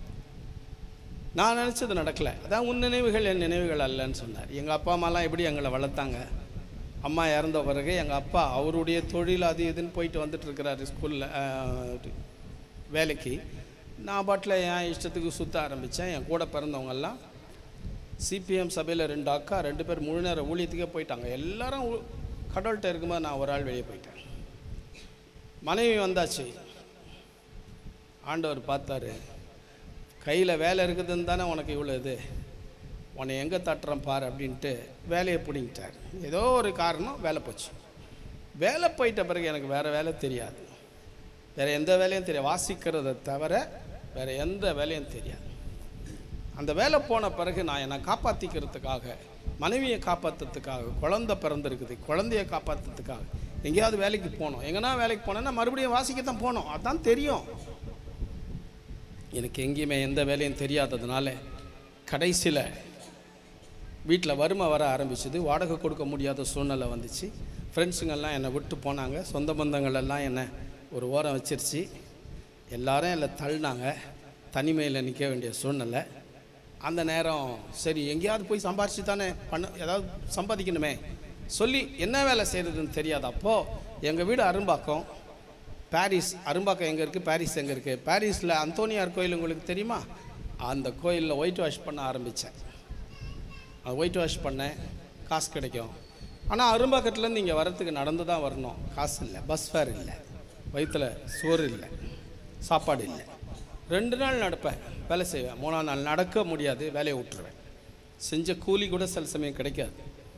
நான் நினச்சது நடக்கலை அதான் உன் நினைவுகள் என் நினைவுகள் அல்லன்னு சொன்னார் எங்கள் அப்பா அம்மாலாம் எப்படி எங்களை வளர்த்தாங்க அம்மா இறந்த பிறகு எங்கள் அப்பா அவருடைய தொழில் அது இதுன்னு போயிட்டு வந்துட்டு இருக்கிறாரு ஸ்கூலில் வேலைக்கு நான் பாட்டில் என் இஷ்டத்துக்கு சுற்ற ஆரம்பித்தேன் என் கூட பிறந்தவங்கெல்லாம் சிபிஎம் சபையில் ரெண்டு அக்கா ரெண்டு பேர் முழு நேர ஊழியத்துக்கே போயிட்டாங்க எல்லாரும் ஊ- கடவுள்கிட்ட இருக்கும்போது நான் ஒரு ஆள் வெளியே போயிட்டேன் மனைவி வந்தாச்சு ஆண்டவர் பார்த்தாரு கையில் வேலை இருக்குதுன்னு தானே உனக்கு இவ்வளோ இது உன்னை எங்கே தட்டுறேன் பாரு அப்படின்ட்டு வேலையை பிடிங்கிட்டார் ஏதோ ஒரு காரணம் வேலை போச்சு வேலை போயிட்ட பிறகு எனக்கு வேறு வேலை தெரியாது வேறு எந்த வேலையும் தெரியாது வாசிக்கிறத தவிர வேறு எந்த வேலையும் தெரியாது அந்த வேலை போன பிறகு நான் என்னை காப்பாற்றிக்கிறதுக்காக மனைவியை காப்பாற்றுறதுக்காக குழந்தை பிறந்திருக்குது குழந்தைய காப்பாற்றுறதுக்காக எங்கேயாவது வேலைக்கு போகணும் எங்கன்னா வேலைக்கு போனேன்னா மறுபடியும் வாசிக்க தான் போகணும் அதான் தெரியும் எனக்கு எங்கேயுமே எந்த வேலையும் தெரியாததுனால கடைசியில் வீட்டில் வறுமை வர ஆரம்பிச்சது வாடகை கொடுக்க முடியாத சூழ்நிலை வந்துச்சு ஃப்ரெண்ட்ஸுங்கெல்லாம் என்னை விட்டு போனாங்க சொந்த பந்தங்கள் எல்லாம் என்னை ஒரு ஓரம் வச்சிருச்சு எல்லாரும் என்னை தள்ளினாங்க தனிமையில் நிற்க வேண்டிய சூழ்நிலை அந்த நேரம் சரி எங்கேயாவது போய் சம்பாரிச்சு தானே பண்ண ஏதாவது சம்பாதிக்கணுமே சொல்லி என்ன வேலை செய்கிறதுன்னு தெரியாது அப்போது எங்கள் வீடு அரும்பாக்கம் பாரிஸ் அரும்பாக்கம் எங்கே இருக்குது பாரிஸ் எங்கே இருக்குது பாரிஸில் அந்தோனியார் கோயில் உங்களுக்கு தெரியுமா அந்த கோயிலில் ஒயிட் வாஷ் பண்ண ஆரம்பித்தேன் அது ஒயிட் வாஷ் பண்ணேன் காசு கிடைக்கும் ஆனால் அரும்பாக்கத்துலேருந்து இங்கே வரத்துக்கு நடந்து தான் வரணும் காசு இல்லை பஸ் ஃபேர் இல்லை வயிற்றுல சோறு இல்லை சாப்பாடு இல்லை ரெண்டு நாள் நடப்பேன் வேலை செய்வேன் மூணாம் நாள் நடக்க முடியாது வேலையை விட்டுருவேன் செஞ்ச கூலி கூட சில சமயம் கிடைக்காது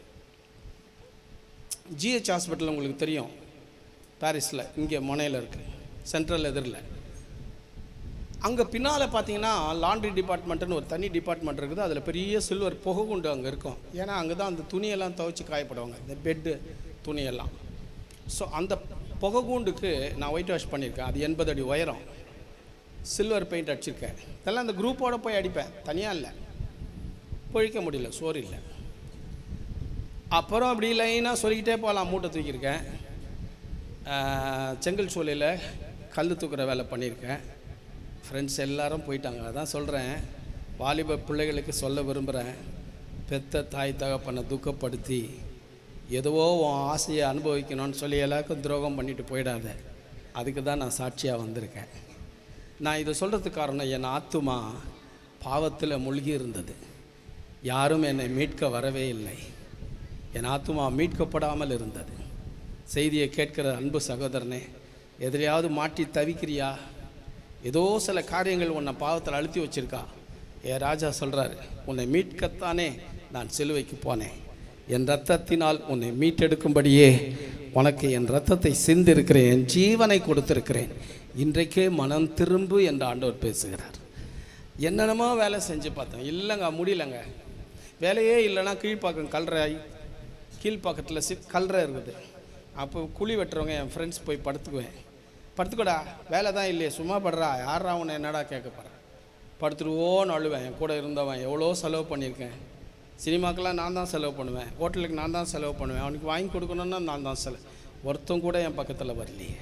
ஜிஹெச் ஹாஸ்பிட்டல் உங்களுக்கு தெரியும் பாரிஸில் இங்கே முனையில் இருக்குது சென்ட்ரல் எதிரில் அங்கே பின்னால் பார்த்தீங்கன்னா லாண்ட்ரி டிபார்ட்மெண்ட்டுன்னு ஒரு தனி டிபார்ட்மெண்ட் இருக்குது அதில் பெரிய சில்வர் புகைகுண்டு அங்கே இருக்கும் ஏன்னா அங்கே தான் அந்த துணியெல்லாம் துவைச்சி காயப்படுவாங்க இந்த பெட்டு துணியெல்லாம் ஸோ அந்த புகைகூண்டுக்கு நான் ஒயிட் வாஷ் பண்ணியிருக்கேன் அது எண்பது அடி உயரம் சில்வர் பெயிண்ட் அடிச்சிருக்கேன் இதெல்லாம் அந்த குரூப்போட போய் அடிப்பேன் தனியாக இல்லை பொழிக்க முடியல சோறு இல்லை அப்புறம் அப்படி லைனாக சொல்லிக்கிட்டே போகலாம் மூட்டை தூக்கியிருக்கேன் ஆஹ், செங்கல் சூளையில் கல் தூக்குற வேலை பண்ணியிருக்கேன் ஃப்ரெண்ட்ஸ் எல்லாரும் போயிட்டாங்க அதான் சொல்கிறேன் வாலிப பிள்ளைகளுக்கு சொல்ல விரும்புகிறேன் பெத்த தாய் தகப்பனை துக்கப்படுத்தி எதுவோ உன் ஆசையை அனுபவிக்கணும்னு சொல்லி எல்லாருக்கும் துரோகம் பண்ணிட்டு போயிடாத அதுக்கு தான் நான் சாட்சியாக வந்திருக்கேன் நான் இதை சொல்கிறதுக்கு காரணம் என் ஆத்துமா பாவத்தில் மூழ்கி இருந்தது யாரும் என்னை மீட்க வரவே இல்லை என் ஆத்துமா மீட்கப்படாமல் இருந்தது செய்தியை கேட்கிற அன்பு சகோதரனே எதிலையாவது மாட்டி தவிக்கிறியா ஏதோ சில காரியங்கள் உன்னை பாவத்தில் அழுத்தி வச்சிருக்கா ஏ ராஜா சொல்கிறாரு உன்னை மீட்கத்தானே நான் சிலுவைக்கு போனேன் என் ரத்தத்தினால் உன்னை மீட்டெடுக்கும்படியே உனக்கு என் ரத்தத்தை சிந்திருக்கிறேன் என் ஜீவனை கொடுத்திருக்கிறேன் இன்றைக்கே மனம் திரும்பு என்று ஆண்டவர் பேசுகிறார் என்னென்னமோ வேலை செஞ்சு பார்த்தேன் இல்லைங்க முடியலங்க வேலையே இல்லைன்னா கீழ்ப்பாக்கம் கல்ற கீழ்ப்பாக்கத்தில் சி கல்ற இருக்குது அப்போ குழி வெட்டுறவங்க என் ஃப்ரெண்ட்ஸ் போய் படுத்துக்குவேன் படுத்துக்கோடா வேலை தான் இல்லையே சும்மா படுறா யாரா உன்னை என்னடா கேட்க போகிறேன் படுத்துருவோன்னு அழுவேன் என் கூட இருந்தவன் எவ்வளோ செலவு பண்ணியிருக்கேன் சினிமாக்கெல்லாம் நான் தான் செலவு பண்ணுவேன் ஹோட்டலுக்கு நான் தான் செலவு பண்ணுவேன் அவனுக்கு வாங்கி கொடுக்கணுன்னா நான் தான் செலவு ஒருத்தன் கூட என் பக்கத்தில் வரலையே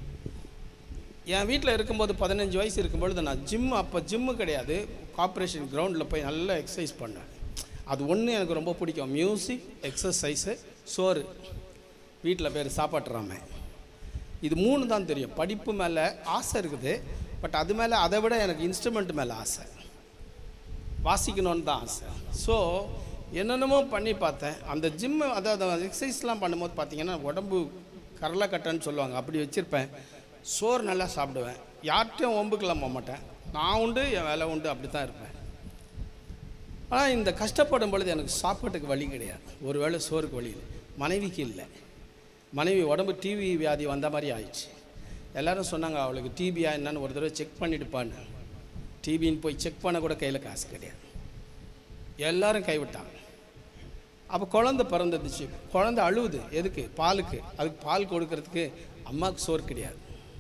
என் வீட்டில் இருக்கும்போது பதினஞ்சு வயசு இருக்கும்பொழுது நான் ஜிம் அப்போ ஜிம்மு கிடையாது கார்ப்பரேஷன் கிரவுண்டில் போய் நல்லா எக்ஸசைஸ் பண்ணுவேன் அது ஒன்று எனக்கு ரொம்ப பிடிக்கும் மியூசிக் எக்ஸசைஸு சோறு வீட்டில் பேர் சாப்பாட்டுறாம இது மூணு தான் தெரியும் படிப்பு மேலே ஆசை இருக்குது பட் அது மேலே அதை விட எனக்கு இன்ஸ்ட்ருமெண்ட் மேலே ஆசை வாசிக்கணும்னு தான் ஆசை ஸோ என்னென்னமோ பண்ணி பார்த்தேன் அந்த ஜிம்மு அதாவது எக்ஸசைஸ்லாம் பண்ணும்போது பார்த்தீங்கன்னா உடம்பு கரலைக்கட்டைன்னு சொல்லுவாங்க அப்படி வச்சுருப்பேன் சோறு நல்லா சாப்பிடுவேன் யார்கிட்டையும் ஒம்புக்கெல்லாம் போக மாட்டேன் நான் உண்டு என் வேலை உண்டு அப்படி தான் இருப்பேன் ஆனால் இந்த கஷ்டப்படும் பொழுது எனக்கு சாப்பாட்டுக்கு வழி கிடையாது ஒரு வேளை சோறுக்கு வழி இல்லை மனைவிக்கு இல்லை மனைவி உடம்பு டிவி வியாதி வந்த மாதிரி ஆயிடுச்சு எல்லாரும் சொன்னாங்க அவளுக்கு டிபியா என்னன்னு ஒரு தடவை செக் பண்ணிடுப்பான்னு டிபின்னு போய் செக் பண்ண கூட கையில் காசு கிடையாது எல்லாரும் கைவிட்டாங்க அப்போ குழந்தை பிறந்துடுச்சு குழந்தை அழுவுது எதுக்கு பாலுக்கு அதுக்கு பால் கொடுக்கறதுக்கு அம்மாவுக்கு சோறு கிடையாது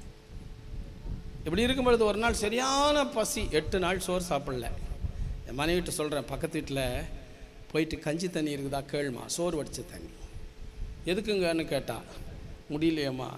இப்படி இருக்கும் பொழுது ஒரு நாள் சரியான பசி எட்டு நாள் சோறு சாப்பிடல என் மனைவிட்ட சொல்கிறேன் பக்கத்து வீட்டில் போயிட்டு கஞ்சி தண்ணி இருக்குதா கேளுமா சோறு வடித்த தண்ணி எதுக்குங்கன்னு கேட்டா முடியலையம்மா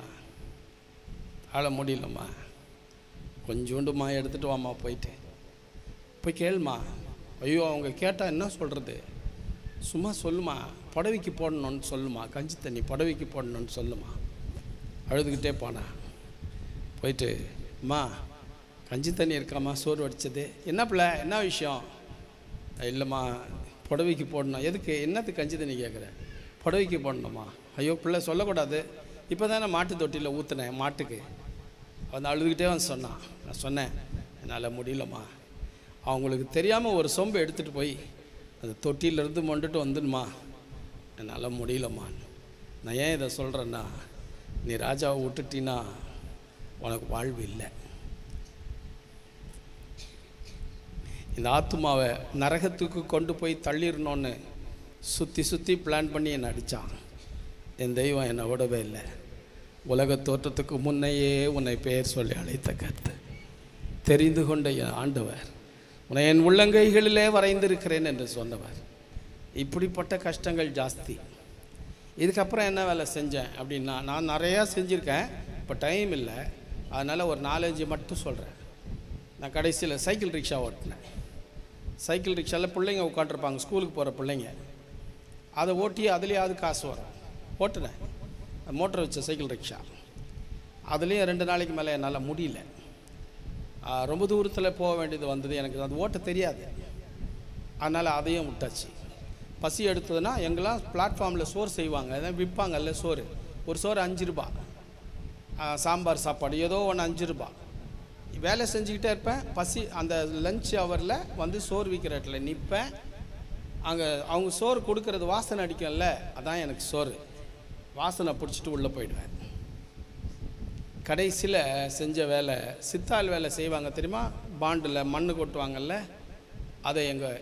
ஆள முடியலம்மா கொஞ்சோண்டுமா எடுத்துகிட்டு வாம்மா போயிட்டு போய் கேளுமா ஐயோ அவங்க கேட்டால் என்ன சொல்கிறது சும்மா சொல்லுமா புடவைக்கு போடணும்னு சொல்லுமா கஞ்சி தண்ணி புடவைக்கு போடணும்னு சொல்லுமா அழுதுகிட்டே போனா போயிட்டு அம்மா கஞ்சி தண்ணி இருக்காம்மா சோறு வடிச்சது என்ன பிள்ளை என்ன விஷயம் இல்லைம்மா புடவைக்கு போடணும் எதுக்கு என்னத்துக்கு கஞ்சி தண்ணி கேட்குற புடவைக்கு போடணுமா ஐயோ பிள்ளை சொல்லக்கூடாது இப்போ தானே மாட்டு தொட்டியில் ஊற்றுனேன் மாட்டுக்கு வந்து அழுதுகிட்டே வந்து சொன்னான் நான் சொன்னேன் என்னால் முடியலம்மா அவங்களுக்கு தெரியாமல் ஒரு சொம்பு எடுத்துகிட்டு போய் அந்த தொட்டியிலேருந்து மொண்டுட்டு வந்துடுமா என்னால் முடியலம்மா நான் ஏன் இதை சொல்கிறேன்னா நீ ராஜாவை விட்டுட்டினா உனக்கு வாழ்வு இல்லை இந்த ஆத்துமாவை நரகத்துக்கு கொண்டு போய் தள்ளிடணும்னு சுற்றி சுற்றி பிளான் பண்ணி என்னை அடித்தான் என் தெய்வம் என்னை விடவே இல்லை உலக தோற்றத்துக்கு முன்னையே உன்னை பெயர் சொல்லி அழைத்த கருத்து தெரிந்து கொண்ட என் ஆண்டவர் உன்னை என் உள்ளங்கைகளிலே வரைந்திருக்கிறேன் என்று சொன்னவர் இப்படிப்பட்ட கஷ்டங்கள் ஜாஸ்தி இதுக்கப்புறம் என்ன வேலை செஞ்சேன் அப்படின்னா நான் நிறையா செஞ்சுருக்கேன் இப்போ டைம் இல்லை அதனால் ஒரு நாலஞ்சு மட்டும் சொல்கிறேன் நான் கடைசியில் சைக்கிள் ரிக்ஷா ஓட்டினேன் சைக்கிள் ரிக்ஷாவில் பிள்ளைங்க உட்காண்ட்ருப்பாங்க ஸ்கூலுக்கு போகிற பிள்ளைங்க அதை ஓட்டி அதுலேயாவது காசு வரும் ஓட்டுனேன் மோட்டர் வச்ச சைக்கிள் ரிக்ஷா அதுலேயும் ரெண்டு நாளைக்கு மேலே என்னால் முடியல ஆ, ரொம்ப தூரத்தில் போக வேண்டியது வந்தது எனக்கு அது ஓட்ட தெரியாது அதனால் அதையும் விட்டாச்சு பசி எடுத்ததுன்னா எங்கெல்லாம் பிளாட்ஃபார்மில் சோறு செய்வாங்க அதான் விற்பாங்கல்ல சோறு ஒரு சோறு அஞ்சு ரூபா ஆ, சாம்பார் சாப்பாடு ஏதோ ஒன்று அஞ்சு ரூபா வேலை செஞ்சுக்கிட்டே இருப்பேன் பசி அந்த லஞ்ச் ஹவரில் வந்து சோறு விற்கிற இடத்துல நிற்பேன் அங்கே அவங்க சோறு கொடுக்கறது வாசனை அடிக்கும்ல அதான் எனக்கு சோறு வாசனை பிடிச்சிட்டு உள்ளே போயிடுவேன் கடைசியில் செஞ்ச வேலை சித்தாள் வேலை செய்வாங்க தெரியுமா பாண்டில் மண்ணு கொட்டுவாங்கல்ல அதை எங்கள்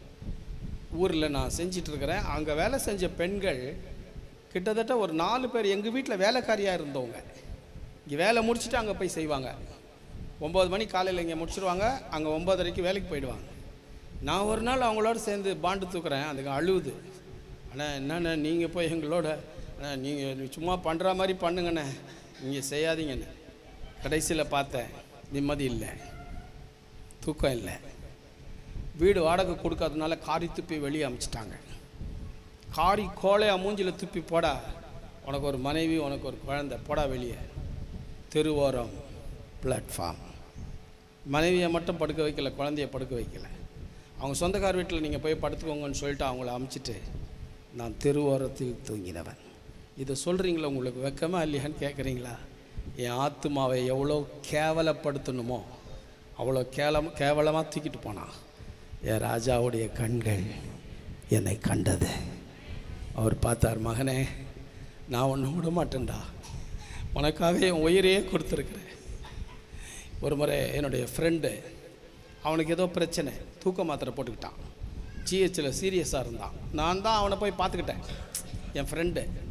ஊரில் நான் செஞ்சிட்டு இருக்கிறேன் அங்கே வேலை செஞ்ச பெண்கள் கிட்டத்தட்ட ஒரு நாலு பேர் எங்கள் வீட்டில் வேலைக்காரியாக இருந்தவங்க இங்கே வேலை முடிச்சுட்டு அங்கே போய் செய்வாங்க ஒம்பது மணி காலையில் இங்கே முடிச்சிருவாங்க அங்கே ஒம்பதரைக்கு வேலைக்கு போயிடுவாங்க நான் ஒரு நாள் அவங்களோட சேர்ந்து பாண்டு தூக்குறேன் அதுக்கு அழுவுது அண்ணா என்னண்ணே நீங்கள் போய் எங்களோட அண்ணா நீங்கள் சும்மா பண்ணுற மாதிரி பண்ணுங்கண்ணே நீங்கள் செய்யாதீங்கண்ணே கடைசியில் பார்த்தேன் நிம்மதி இல்லை தூக்கம் இல்லை வீடு வாடகை கொடுக்காதனால காரி துப்பி வெளியே அமுச்சிட்டாங்க காரி கோலையா மூஞ்சில் துப்பி போடா உனக்கு ஒரு மனைவி உனக்கு ஒரு குழந்தை போடா வெளியே தெருவோரம் பிளாட்ஃபார்ம் மனைவியை மட்டும் படுக்க வைக்கல குழந்தைய படுக்க வைக்கல அவங்க சொந்தக்கார வீட்டில் நீங்கள் போய் படுத்துக்கோங்கன்னு சொல்லிட்டு அவங்கள அமுச்சிட்டு நான் தெருவோரத்தில் தூங்கினவன் இதை சொல்கிறீங்களா உங்களுக்கு வெக்கமா இல்லையான்னு கேட்குறீங்களா என் ஆத்துமாவை எவ்வளோ கேவலப்படுத்தணுமோ அவ்வளோ கேவலம் கேவலமாக தூக்கிட்டு போனான் என் ராஜாவுடைய கண்கள் என்னை கண்டது அவர் பார்த்தார் மகனே நான் ஒன்று விட மாட்டேன்டா உனக்காக என் உயிரையே கொடுத்துருக்குறேன் ஒரு முறை என்னுடைய ஃப்ரெண்டு அவனுக்கு ஏதோ பிரச்சனை தூக்க மாத்திரை போட்டுக்கிட்டான் ஜிஹெச்சில் சீரியஸாக இருந்தான் நான் தான் அவனை போய் பார்த்துக்கிட்டேன் என் ஃப்ரெண்டு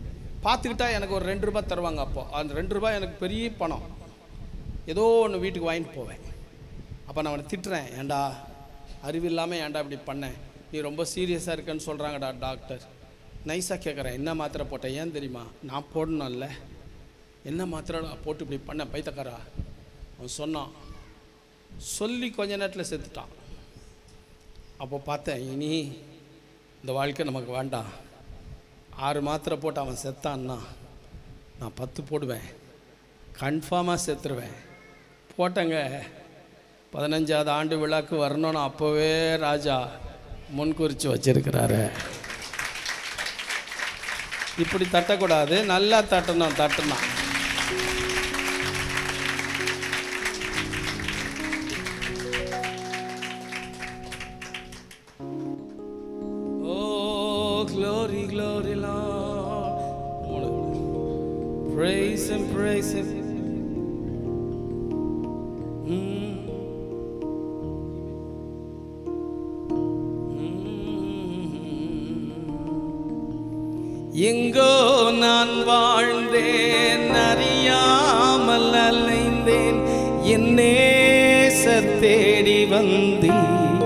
பார்த்துக்கிட்டா எனக்கு ஒரு ரெண்டு ரூபாய் தருவாங்க அப்போ அந்த ரெண்டு ரூபாய் எனக்கு பெரிய பணம் ஏதோ ஒன்று வீட்டுக்கு வாங்கிட்டு போவேன் அப்போ நான் அவனை திட்டுறேன் ஏன்டா அறிவு இல்லாமல் ஏன்டா இப்படி பண்ணேன் நீ ரொம்ப சீரியஸாக இருக்கேன்னு சொல்கிறாங்கடா டாக்டர் நைஸாக கேட்குறேன் என்ன மாத்திரை போட்டேன் ஏன் தெரியுமா நான் போடணும்ல என்ன மாத்திரை நான் போட்டு இப்படி பண்ண பைத்தக்காரா அவன் சொன்னான் சொல்லி கொஞ்ச நேரத்தில் செத்துட்டான் அப்போ பார்த்தேன் இனி இந்த வாழ்க்கை நமக்கு வேண்டாம் ஆறு மாத்திரை போட்டு அவன் செத்தான்னா நான் பத்து போடுவேன் கன்ஃபார்மாக செத்துருவேன் போட்டேங்க பதினஞ்சாவது ஆண்டு விழாக்கு வரணும்னு அப்போவே ராஜா முன்குறித்து வச்சிருக்கிறாரு இப்படி தட்டக்கூடாது நல்லா தட்டணும் தட்டணும் Oh, glory, glory, Lord. Praise Him, praise Him. Mm. எங்கோ நான் வாழ்ந்தேன் அறியாமல் அலைந்தேன் என் நேசர் தேடி வந்தேன்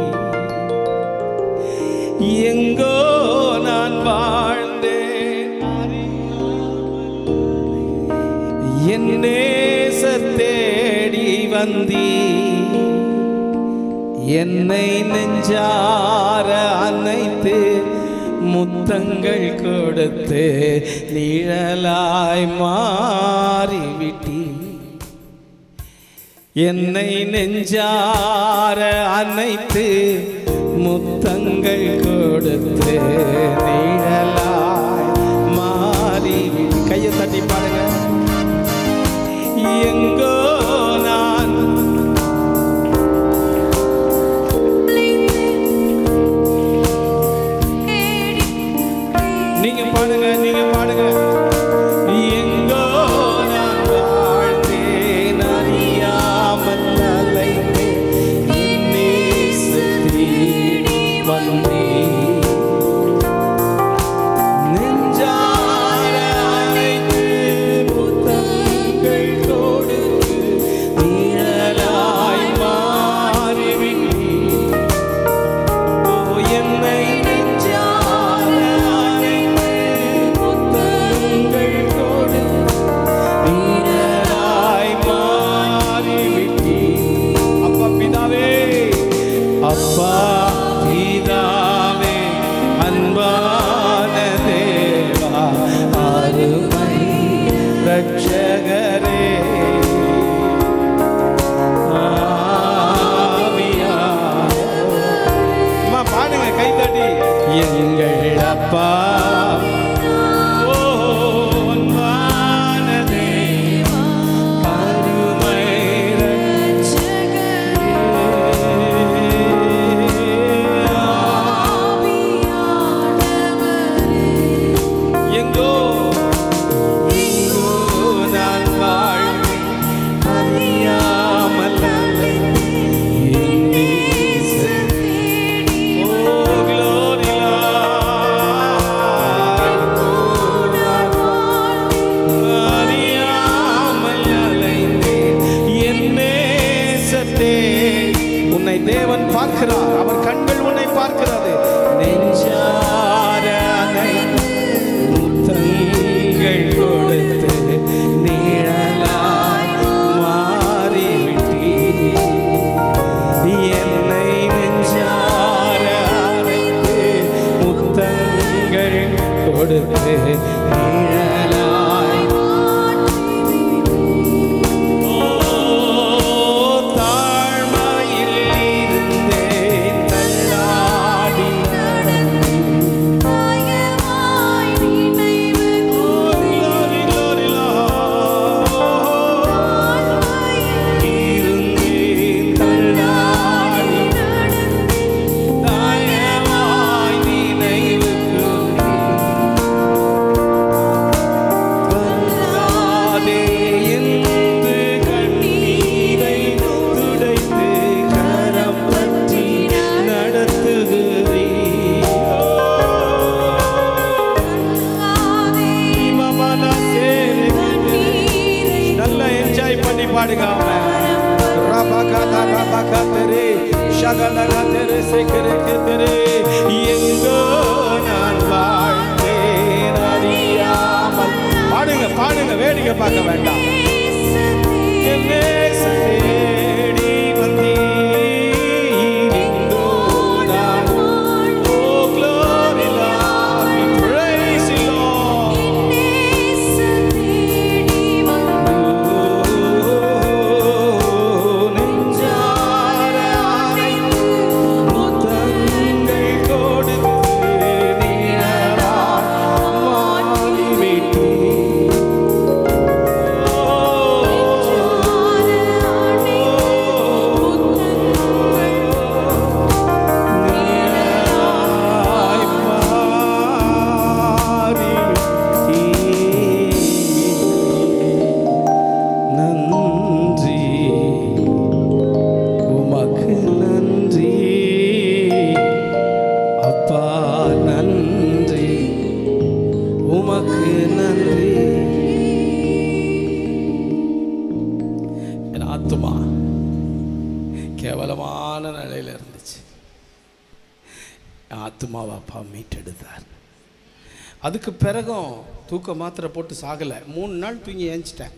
எங்கோ நான் வாழ்ந்தேன் என் நேசர் தேடி வந்தீ என்னை நெஞ்சார அனைத்து முத்தங்கள் கொடுத்து நிழலாய் மாறிவிட்டீ என்னை நெஞ்சார அனைத்து முத்தங்கள் கொடுத்து நிழலாய் மாறி கையை தட்டி பாருங்க எங்கோ நான் நீங்க பாடுங்க நீங்க பாடுங்க எங்கோ நான் வாழ்ந்தேன் அறியாமல் அலைந்தேன் என் நேசத்தை வந்தேன் நெஞ்சார அழைத்து முத்தங்கள் கொடுத்து நிழலாய் மாறிவிட்டீர். ஓ, என்னை நெஞ்சார அழைத்து முத்தங்கள் கொடுத்து நிழலாய் மாறிவிட்டீர். அப்பா பிதாவே அப்பா பிதாவே அன்பான தேவா அருமை ரட்சகரே ஆவியானவரே. அம்மா, பாடுங்க கை தட்டி எங்கள் அப்பா ஓ, அன்பான தேவா, அருமை எங்கோ எங்கோ நான் வாழ்வேன் அறியாமல் அலைந்தேன். என் நேசர் ஓ, glory Lord. அறியாமல் அலைந்தேன். என் நேசத்தே. உன்னை தேவன் பார்க்கிறார் அவர் கண்கள் உன்னை பார்க்கிறது நெஞ்சார அனைத்து முத்தங்கள் கொடுத்து நிழலாய் மாறிவிட்டீர் என்னை நெஞ்சார அழைத்து முத்தங்கள் கொடுத்து நிழலாய் ஓ, தாழ்மையில் இருந்தேன் தள்ளாடி நடந்தேன். பாடுங்க ஆமென். ரபகத ரபகதரே, ஷகலகதரே, செகரகதரே. எங்கோ நான் வாழ்ந்தேன் அறியாமல். பாடுங்க பாடுங்க வேடிக்கை பார்க்க வேண்டாம் என்னை தேடி வந்தீர். எங்கோ நான் Oh, glory, Lord, we praise you, Lord. Oh, நெஞ்சார அணைத்து முத்தங்கள் கொடுத்து நிழலாய் மாறிவிட்டீர். நிழலாய் மாறிவிட்டீர். நன்றி உமக்கு நன்றி அப்பா நன்றி உமக்கு நன்றி என் ஆத்துமா கேவலமான நிலையில் இருந்துச்சு என் ஆத்துமாவை அப்பா மீட்டெடுத்தார் அதுக்கு பிறகும் தூக்க மாத்திரை போட்டு சாகலை மூணு நாள் தூங்கி ஏஞ்சிட்டேன்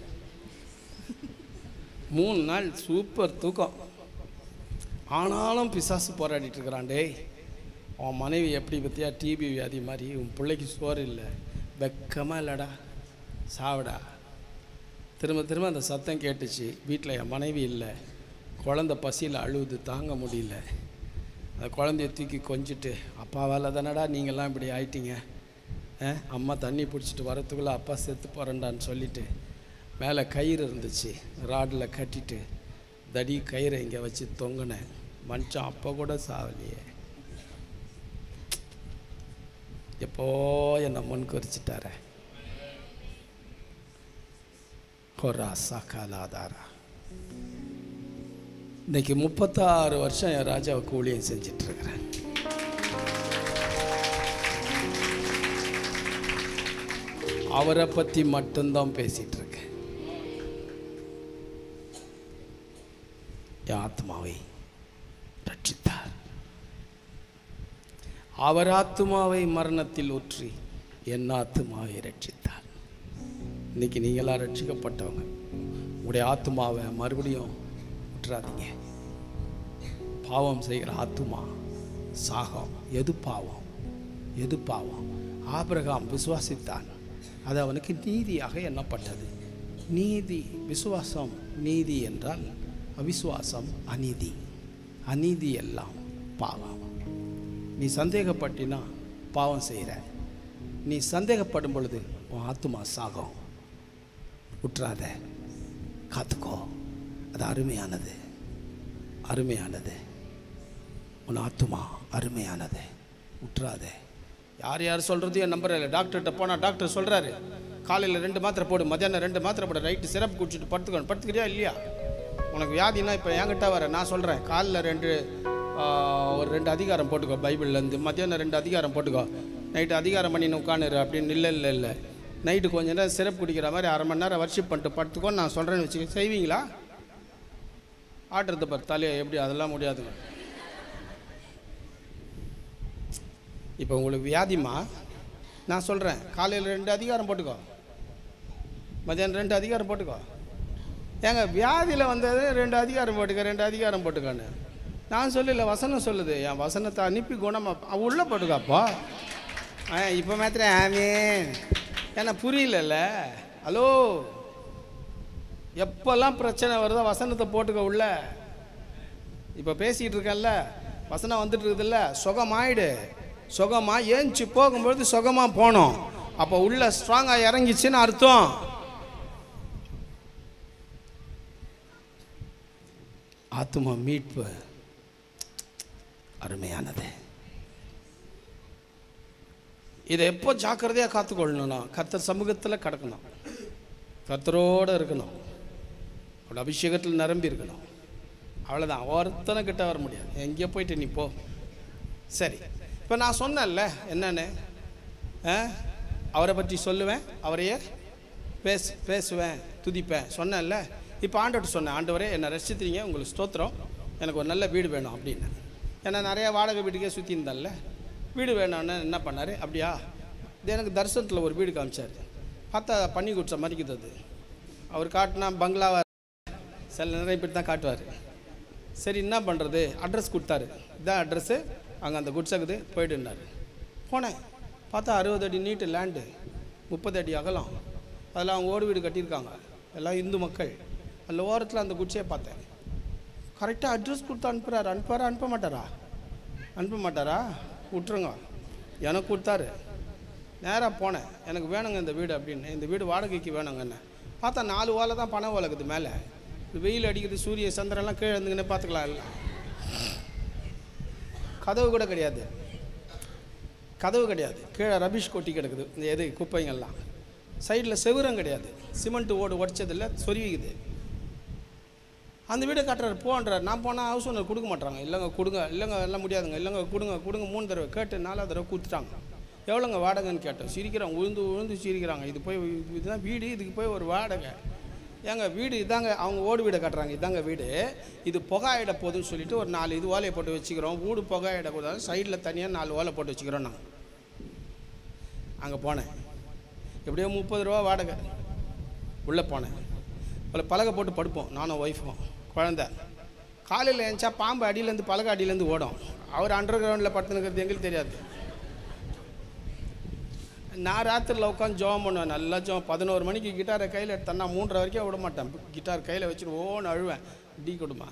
மூணு நாள் சூப்பர் தூக்கம் ஆனாலும் பிசாசு போராடிட்டு இருக்கிறான் டேய் உன் மனைவி எப்படி பற்றியா டிபி வியாதி மாதிரி உன் பிள்ளைக்கு சோறு இல்லை வெக்கமாக இல்லைடா சாவடா திரும்ப திரும்ப அந்த சத்தம் கேட்டுச்சு வீட்டில் என் மனைவி இல்லை குழந்த பசியில் அழுவுது தாங்க முடியல அந்த குழந்தைய தூக்கி கொஞ்சிட்டு அப்பாவால் தானடா நீங்கள்லாம் இப்படி ஆயிட்டீங்க ஆ, அம்மா தண்ணி பிடிச்சிட்டு வரத்துக்குள்ளே அப்பா செத்து போகிறேன்டான்னு சொல்லிட்டு மேலே கயிறு இருந்துச்சு ராடில் கட்டிட்டு தடி கயிறை இங்கே வச்சு தொங்கினேன் மனுஷன் அப்போ கூட சாவலையே எப்போ என்னை முன் குறிச்சிட்டாரே ஹொரா சகாலாதாரா இன்னைக்கு முப்பத்தாறு வருஷம் என் ராஜாவுக்கு ஊழியம் செஞ்சிட்டு இருக்கிறேன் அவரை பற்றி மட்டும்தான் பேசிட்டு இருக்கேன் என் ஆத்மாவை ரட்சித்தார் அவர் ஆத்மாவை மரணத்தில் ஊற்றி என் ஆத்மாவை ரட்சித்தார் இன்னைக்கு நீங்களாம் ரட்சிக்கப்பட்டவங்க உங்களுடைய ஆத்மாவை மறுபடியும் விட்டுறாதீங்க பாவம் செய்கிற ஆத்துமா சாகம் எது பாவம் எது பாவம் ஆபிரகாம் விசுவாசித்தான் அது அவனுக்கு நீதியாக எண்ணப்பட்டது நீதி விசுவாசம் நீதி என்றால் அவிசுவாசம் அநீதி அநீதி எல்லாம் பாவம் நீ சந்தேகப்பட்டினா பாவம் செய்கிற நீ சந்தேகப்படும் பொழுது உன் ஆத்துமா சாகும் விட்டுறாத காத்துக்கோ அது அருமையானது அருமையானது உன் ஆத்துமா அருமையானது விட்டுறாத யார் யார் சொல்கிறதையும் நம்புற இல்லை டாக்டர்கிட்ட போனால் டாக்டர் சொல்கிறாரு காலையில் ரெண்டு மாத்திரை போடு மத்தியானம் ரெண்டு மாத்திரை போடு நைட்டு சிரப் குடிச்சிட்டு படுத்துக்கணும் படுத்துக்கிறியா இல்லையா உனக்கு வியாதினா இப்போ என்கிட்ட வர நான் சொல்கிறேன் காலைல ரெண்டு ஆ, ஒரு ரெண்டு அதிகாரம் போட்டுக்கோ பைபிள்லேருந்து மத்தியானம் ரெண்டு அதிகாரம் போட்டுக்கோ நைட்டு அதிகாரம் பண்ணி உட்காந்துரு அப்படின்னு இல்லை இல்லை இல்லை நைட்டு கொஞ்ச நேரம் சிரப் குடிக்கிற மாதிரி அரை மணி நேரம் வர்ஷிப் பண்ணிட்டு படுத்துக்கோன்னு நான் சொல்கிறேன்னு வச்சுக்க செய்வீங்களா ஆட்டுறது பார் தலையை எப்படி அதெல்லாம் முடியாதுங்க இப்போ உங்களுக்கு வியாதிமா நான் சொல்கிறேன் காலையில் ரெண்டு அதிகாரம் போட்டுக்கோ மதியானம் ரெண்டு அதிகாரம் போட்டுக்கோ ஏங்க வியாதியில் வந்தது ரெண்டு அதிகாரம் போட்டுக்க ரெண்டு அதிகாரம் போட்டுக்கோன்னு நான் சொல்லல வசனம் சொல்லுது என் வசனத்தை அனுப்பி குணமாக உள்ளே போட்டுக்காப்பா ஆ இப்போ மாத்திரம் ஆமே ஏன்னா புரியலல்ல ஹலோ எப்போல்லாம் பிரச்சனை வருதோ வசனத்தை போட்டுக்க உள்ள இப்போ பேசிகிட்டு இருக்கேன்ல வசனம் வந்துட்டு இருக்குதுல்ல சுகமாயிடு சுகமா ஏஞ்சி போகும்பொழுது சுகமாக போனோம் அப்போ உள்ள ஸ்ட்ராங்காக இறங்கிச்சுன்னு அர்த்தம் ஆத்மா மீட்பு அருமையானது இதை எப்போ ஜாக்கிரதையாக காத்துக்கொள்ளணும்னா கர்த்தர் சமூகத்தில் கிடக்கணும் கர்த்தரோடு இருக்கணும் அவரோட அபிஷேகத்தில் நிரம்பி இருக்கணும் அவ்வளோதான் ஒருத்தனை கிட்ட வர முடியாது எங்கேயோ போயிட்டு நீ போ சரி இப்போ நான் சொன்னேன்ல என்னன்னு ஆ? அவரை பற்றி சொல்லுவேன் அவரையே பேச பேசுவேன் துதிப்பேன் சொன்னேன்ல இப்போ ஆண்டவர்கிட்ட சொன்னேன் ஆண்டவரே என்னை ரசிச்சிட்டீங்க உங்களுக்கு ஸ்தோத்திரம் எனக்கு ஒரு நல்ல வீடு வேணும் அப்படின்னு ஏன்னா நிறைய வாடகை வீட்டுக்கே சுற்றி இருந்தால வீடு வேணும்னு என்ன பண்ணார் அப்படியா இது எனக்கு தரிசனத்தில் ஒரு வீடு காமிச்சார் பார்த்தா பண்ணி குடிச்ச மாதிரிக்குது அது அவர் காட்டினா பங்களாவா சில நிறைய பேர் தான் காட்டுவார் சரி என்ன பண்ணுறது அட்ரஸ் கொடுத்தாரு இதான் அட்ரஸ்ஸு அங்கே அந்த குட்ஸாக்குது போயிட்டுனாரு போனேன் பார்த்தா அறுபது அடி நீட்டு லேண்டு முப்பது அடி அகலம் அதில் அவங்க ஓடு வீடு கட்டியிருக்காங்க எல்லாம் இந்து மக்கள் அதில் ஓரத்தில் அந்த குட்ஸே பார்த்தேன் கரெக்டாக அட்ரஸ் கொடுத்து அனுப்புகிறாரு அனுப்புவாரா அனுப்ப மாட்டாரா அனுப்ப மாட்டாரா விட்டுருங்க எனக்கு கொடுத்தாரு நேராக போனேன் எனக்கு வேணுங்க இந்த வீடு அப்படின்னு இந்த வீடு வாடகைக்கு வேணுங்க என்ன பார்த்தா நாலு ஓலை தான் பணம் ஓலைக்குது மேலே வெயில் அடிக்குது சூரிய சந்திரன்லாம் கீழே இருந்துங்கன்னு பார்த்துக்கலாம் இல்லை கதவு கூட கிடையாது கதவு கிடையாது கீழே ரபிஷ் கொட்டி கிடக்குது இந்த எது குப்பைங்கள்லாம் சைடில் செவுரம் கிடையாது சிமெண்ட் ஓடு உடச்சதில்ல சொருவிக்குது அந்த வீடை கட்டுறாரு போன்றார் நான் போனால் ஹவுஸ் ஓனர் கொடுக்க மாட்டாங்க இல்லைங்க கொடுங்க இல்லைங்க எல்லாம் முடியாதுங்க இல்லைங்க கொடுங்க கொடுங்க மூணு தடவை கேட்டு நாலாவது தடவை கொடுத்துட்டாங்க எவ்வளோங்க வாடகைன்னு கேட்டோம் சிரிக்கிறாங்க உழுந்து உழுந்து சிரிக்கிறாங்க இது போய் இது- இதுதான் வீடு இதுக்கு போய் ஒரு வாடகை ஏங்க வீடு இதாங்க அவங்க ஓடு வீடை கட்டுறாங்க இதாங்க வீடு இது புகாயிட போகுதுன்னு சொல்லிட்டு ஒரு நாலு இது ஓலையை போட்டு வச்சுக்கிறோம் வீடு புகாயிட போதாலும் சைடில் தனியாக நாலு ஓலை போட்டு வச்சுக்கிறோம் நாங்கள் அங்கே போனேன் எப்படியோ முப்பது ரூபா வாடகை உள்ளே போனேன் அதில் பலகை போட்டு படுப்போம் நானும் ஒய்ஃபும் குழந்த காலையில் எழுந்தா பாம்பு அடியிலேருந்து பலகை அடியிலேருந்து ஓடும் அவர் அண்டர் கிரவுண்டில் படுத்துனுக்கிறது எங்களுக்கு தெரியாது நான் ராத்திரியில் உட்காந்து ஜோம் பண்ணுவேன் நல்லா ஜோம் பதினோரு மணிக்கு கிட்டாரை கையில் எடுத்தேன்னா மூன்றரை வரைக்கும் விட மாட்டேன் கிட்டார் கையில் வச்சுட்டு ஓன்னு அழுவேன் டீ கொடுமா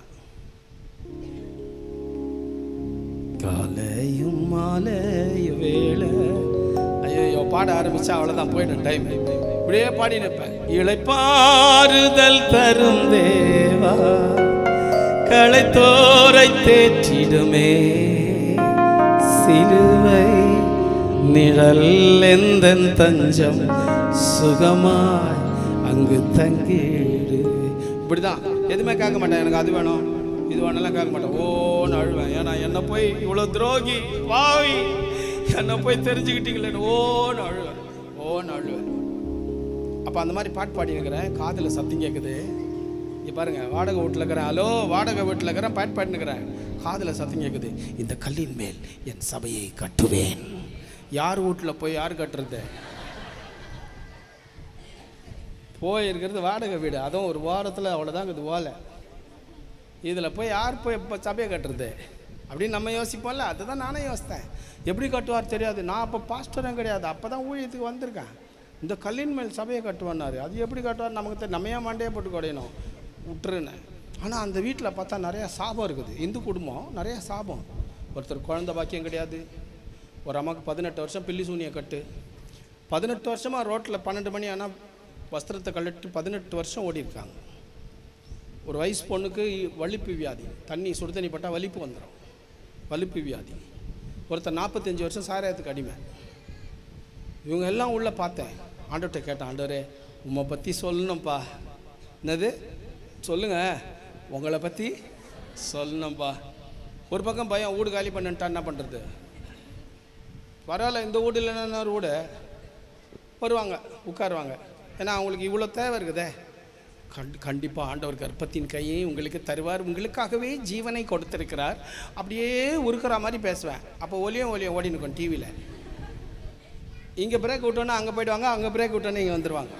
காலையும் மாலையும் வேலை ஐயோ பாட ஆரம்பிச்சா அவ்வளோதான் போயிடும் டைம் இப்படியே பாடி நிற்பேன் இளைப்பாறுதல் தரும் தேவா களைத்தோரை தேற்றிடுமே சிலுவை நிழல் எந்தன் தஞ்சம் சுகமாய் அங்கு தங்கிடு இப்படிதான் எதுவுமே கேட்க மாட்டேன் எனக்கு அது வேணும் இது வேணாலும் கேட்க மாட்டேன் ஓன்னு அழுவேன் ஏன்னா என்னை போய் இவ்வளோ துரோகி பாவி என்னை போய் தெரிஞ்சுக்கிட்டீங்களேன்னு ஓன்னு அழுவேன் ஓன்னு அழுவேன் அப்போ அந்த மாதிரி பாட்டு பாடி இருக்கிறேன் காதில் சத்தம் கேட்குது இங்கே பாருங்க வாடகை வீட்டில் இருக்கிறேன் ஹலோ வாடகை வீட்டில் இருக்கிறேன் பாட்டு பாடின்னு இருக்கிறேன் காதில் சத்தம் கேட்குது இந்த கல்லின் மேல் என் சபையை கட்டுவேன் யார் வீட்டில் போய் யார் கட்டுறது போய் இருக்கிறது வாடகை வீடு அதுவும் ஒரு வாரத்தில் அவ்வளோதான் இது ஓலை இதில் போய் யார் போய் இப்போ சபையை கட்டுறது அப்படின்னு நம்ம யோசிப்போம்ல அதுதான் நானே யோசித்தேன் எப்படி கட்டுவார் தெரியாது நான் அப்போ பாஸ்டரும் கிடையாது அப்போ தான் ஊழியத்துக்கு வந்திருக்கேன் இந்த கல்லின் மேல் சபையை கட்டுவார் அது எப்படி கட்டுவார் நமக்கு தெரியும் நம்ம ஏன் மண்டையை போட்டு குடையணும் விட்டுருனேன் ஆனால் அந்த வீட்டில் பார்த்தா நிறையா சாபம் இருக்குது இந்து குடும்பம் நிறையா சாபம் ஒருத்தர் குழந்தை பாக்கியம் கிடையாது ஒரு அம்மாவுக்கு பதினெட்டு வருஷம் பில்லி சூனியை கட்டு பதினெட்டு வருஷமாக ரோட்டில் பன்னெண்டு மணி ஆனால் வஸ்திரத்தை கழட்டு பதினெட்டு வருஷம் ஓடி இருக்காங்க ஒரு வயசு பொண்ணுக்கு வலிப்பு வியாதி தண்ணி சுடு தண்ணி பட்டால் வலிப்பு வந்துடும் வலிப்பு வியாதி ஒருத்தர் நாற்பத்தஞ்சு வருஷம் சாராயத்துக்கு அடிமை இவங்க எல்லாம் உள்ளே பார்த்தேன் ஆண்டவர்கிட்ட கேட்டேன் ஆண்டவரே உம்மை பற்றி சொல்லணும்ப்பா என்னது சொல்லுங்க உங்களை பற்றி சொல்லணும்ப்பா ஒரு பக்கம் பயம் வீடு காலி பண்ணிட்டா என்ன பண்ணுறது பரவாயில்ல இந்த வீடு இல்லைன்னா இன்னொரு வீடு வருவாங்க உட்காருவாங்க ஏன்னா அவங்களுக்கு இவ்வளோ தேவை இருக்குதே கண் கண்டிப்பாக ஆண்டவர் கர்ப்பத்தின் கையை உங்களுக்கு தருவார் உங்களுக்காகவே ஜீவனை கொடுத்திருக்கிறார் அப்படியே உருக்குற மாதிரி பேசுவேன் அப்போ ஒலியும் ஒலியும் ஓடி நிற்கும் டிவியில் இங்கே பிரேக் விட்டோன்னா அங்கே போயிடுவாங்க அங்கே பிரேக் விட்டோன்னே இங்கே வந்துடுவாங்க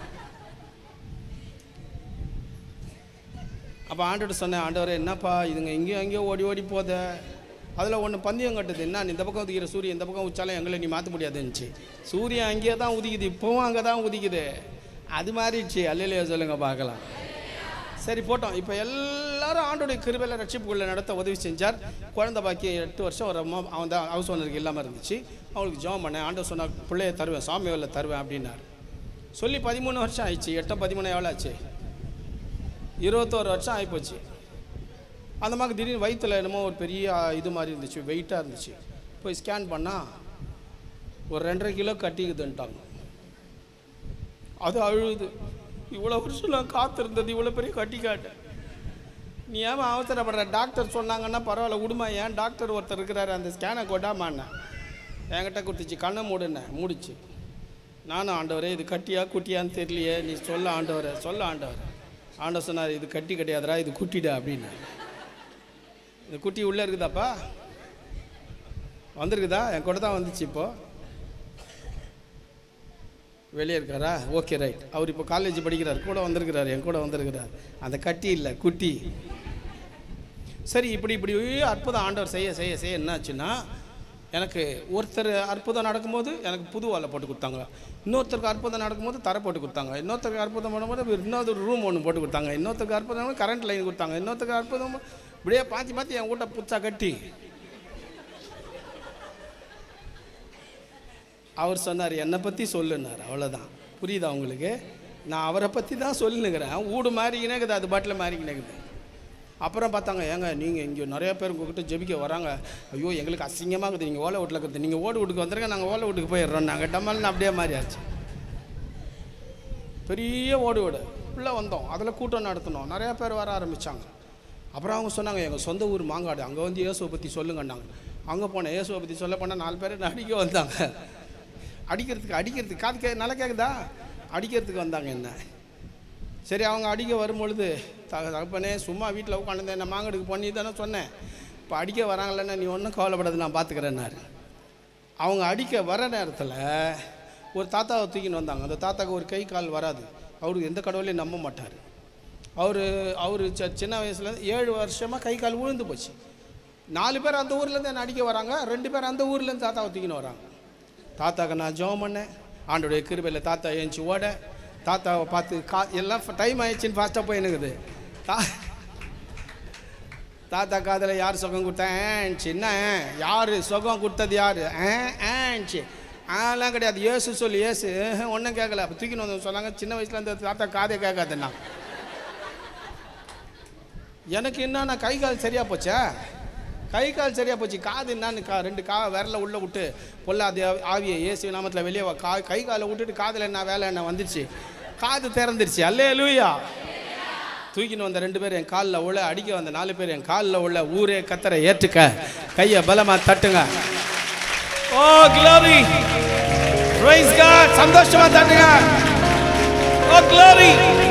அப்போ ஆண்டோட சொன்னேன் ஆண்டவரே என்னப்பா இதுங்க எங்கேயோ எங்கேயோ ஓடி ஓடி போத அதில் ஒன்று பந்தயம் கட்டுது என்ன இந்த பக்கம் உதிக்கிற சூரியன் இந்த பக்கம் உச்சாலும் எங்களை நீ மாற்ற முடியாதுன்னுச்சு சூரியன் அங்கேயே தான் உதிக்குது இப்போவும் அங்கே தான் உதிக்குது அது மாதிரிச்சு அல்லையிலையோ சொல்லுங்க பார்க்கலாம் சரி போட்டோம் இப்போ எல்லாரும் ஆண்டோடைய கிருபையில் ரட்சிப்புக்குள்ளே நடத்த உதவி செஞ்சார் குழந்தை பாக்கி எட்டு வருஷம் ஒரு அம்மா அவன் தான் ஹவுஸ் ஓனருக்கு இல்லாமல் இருந்துச்சு அவங்களுக்கு ஜெபம் பண்ணேன் ஆண்டவர் சொன்னா பிள்ளைய தருவேன் சாமி வேலை தருவேன் அப்படின்னாரு சொல்லி பதிமூணு வருஷம் ஆயிடுச்சு எட்டோ பதிமூணு எவ்வளோ ஆச்சு இருபத்தோரு வருஷம் ஆகிப்போச்சு அந்த மாதிரி திடீர்னு வயிற்றுல என்னமோ ஒரு பெரிய இது மாதிரி இருந்துச்சு வெயிட்டாக இருந்துச்சு போய் ஸ்கேன் பண்ணால் ஒரு ரெண்டரை கிலோ கட்டிக்குதுன்ட்டாங்க அது அழுகுது இவ்வளோ வருஷம் நான் காத்திருந்தது இவ்வளோ பெரிய கட்டி காட்டேன் நீ ஏன் அவசரப்படுற டாக்டர் சொன்னாங்கன்னா பரவாயில்ல விடுமா ஏன் டாக்டர் ஒருத்தர் இருக்கிறாரு அந்த ஸ்கேனை கொட்டாமான்னேன் என்கிட்ட கொடுத்துச்சு கண்ணை மூடுனேன் மூடிச்சு நானும் ஆண்டவரே இது கட்டியா குட்டியான்னு தெரியலையே நீ சொல்ல ஆண்டவரே சொல்ல ஆண்டவரே ஆண்டவர் சொன்னார் இது கட்டி கிடையாதுடா இது குட்டிடா அப்படின்னு இந்த குட்டி உள்ளே இருக்குதாப்பா வந்திருக்குதா என் கூட தான் வந்துச்சு இப்போ வெளியே இருக்காரா ஓகே ரைட் அவர் இப்போ காலேஜ் படிக்கிறார் கூட வந்திருக்கிறார் என் கூட வந்திருக்கிறார் அந்த கட்டி இல்லை குட்டி சரி இப்படி இப்படி அற்புதம் ஆண்டவர் செய்ய செய்ய செய்ய என்னாச்சுன்னா எனக்கு ஒருத்தர் அற்புதம் நடக்கும்போது எனக்கு புது வாழை போட்டு கொடுத்தாங்க இன்னொருத்தருக்கு அற்புதம் நடக்கும்போது தரை போட்டு கொடுத்தாங்க இன்னொருத்தருக்கு அற்புதம் பண்ணும்போது இன்னொரு ரூம் ஒன்று போட்டு கொடுத்தாங்க இன்னொருத்தருக்கு அற்புதம் கரண்ட் லைன் கொடுத்தாங்க இன்னொருத்தருக்கு அற்புதம் இப்படியே மாற்றி மாற்றி என் வீட்டை புதுசாக கட்டி அவர் சொன்னார் என்னை பற்றி சொல்லுனார் அவ்வளோதான் புரியுதா உங்களுக்கு நான் அவரை பற்றி தான் சொல்லுனுங்கிறேன் வீடு மாறிக்கினேக்குது அது பாட்டில் மாறிக்கினேக்குது அப்புறம் பார்த்தாங்க ஏங்க நீங்கள் இங்கே நிறைய பேர் உங்ககிட்ட ஜெபிக்க வராங்க ஐயோ எங்களுக்கு அசிங்கமாக இருக்குது நீங்கள் ஓலை வீட்டில் இருக்குது நீங்கள் ஓடு வீட்டுக்கு வந்துருங்க நாங்கள் ஓலை வீட்டுக்கு போயிடுறோம் நாங்கள் டம்மால்னு அப்படியே மாறியாச்சு பெரிய ஓடு வீடு உள்ளே வந்தோம் அதில் கூட்டம் நடத்தினோம் நிறையா பேர் வர ஆரம்பித்தாங்க அப்புறம் அவங்க சொன்னாங்க எங்கள் சொந்த ஊர் மாங்காடு அங்கே வந்து இயேசுவை பற்றி சொல்லுங்கன்னாங்க அங்கே போனேன் இயேசுவை பற்றி சொல்ல போனால் நாலு பேர் என்னை அடிக்க வந்தாங்க அடிக்கிறதுக்கு அடிக்கிறதுக்கு காது கே நல்லா கேட்குதா அடிக்கிறதுக்கு வந்தாங்க என்ன சரி அவங்க அடிக்க வரும்பொழுது த தகப்பனே சும்மா வீட்டில் உட்காந்துருந்தேன் நான் மாங்கடுக்கு பண்ணி தானே சொன்னேன் இப்போ அடிக்க வராங்களேன்னா நீ ஒன்றும் கவலைப்படாது நான் பார்த்துக்கிறேன்னாரு அவங்க அடிக்க வர நேரத்தில் ஒரு தாத்தாவை தூக்கின்னு வந்தாங்க அந்த தாத்தாவுக்கு ஒரு கை கால் வராது அவருக்கு எந்த கடவுளையும் நம்ப மாட்டார் அவர் அவர் சின்ன வயசுல ஏழு வருஷமாக கை கால் விழுந்து போச்சு நாலு பேர் அந்த ஊர்லேருந்து என்ன அடிக்க வராங்க ரெண்டு பேர் அந்த ஊர்லேருந்து தாத்தாவை தூக்கின்னு வராங்க தாத்தாக்கு நான் ஜெபம் பண்ணேன் ஆண்டோடைய கிருபையில் தாத்தா ஏஞ்சி ஓட தாத்தாவை பார்த்து கா எல்லாம் டைம் ஆயிடுச்சுன்னு ஃபாஸ்ட்டாக போய் எனக்குது தா தாத்தா காதில் யார் சுகம் கொடுத்தா ஏன்ச்சு என்ன யார் சுகம் கொடுத்தது யார் ஏன்ச்சு ஆலாம் கிடையாது ஏசு சொல்லி ஏசு ஒன்றும் கேட்கல அப்போ தூக்கின்னு வந்து சொன்னாங்க சின்ன வயசுல இந்த தாத்தா காதே கேட்காதுண்ணா எனக்கு என்னன்னா கை கால் சரியாக போச்சா கை கால் சரியாக போச்சு காது என்னன்னு கா ரெண்டு கா விரல உள்ளே விட்டு பொல்லாது ஆவியை ஏசு நாமத்தில் வெளியே வா கா கை காலை விட்டுட்டு காதில் என்ன வேலை என்ன வந்துருச்சு காது திறந்துருச்சு அல்லே லூயா தூக்கின்னு வந்த ரெண்டு பேர் என் காலில் உள்ள அடிக்க வந்த நாலு பேர் என் காலில் உள்ள ஊரே கத்தரை ஏற்றுக்க கையை பலமா தட்டுங்க ஓ glory praise God சந்தோஷமா தட்டுங்க ஓ glory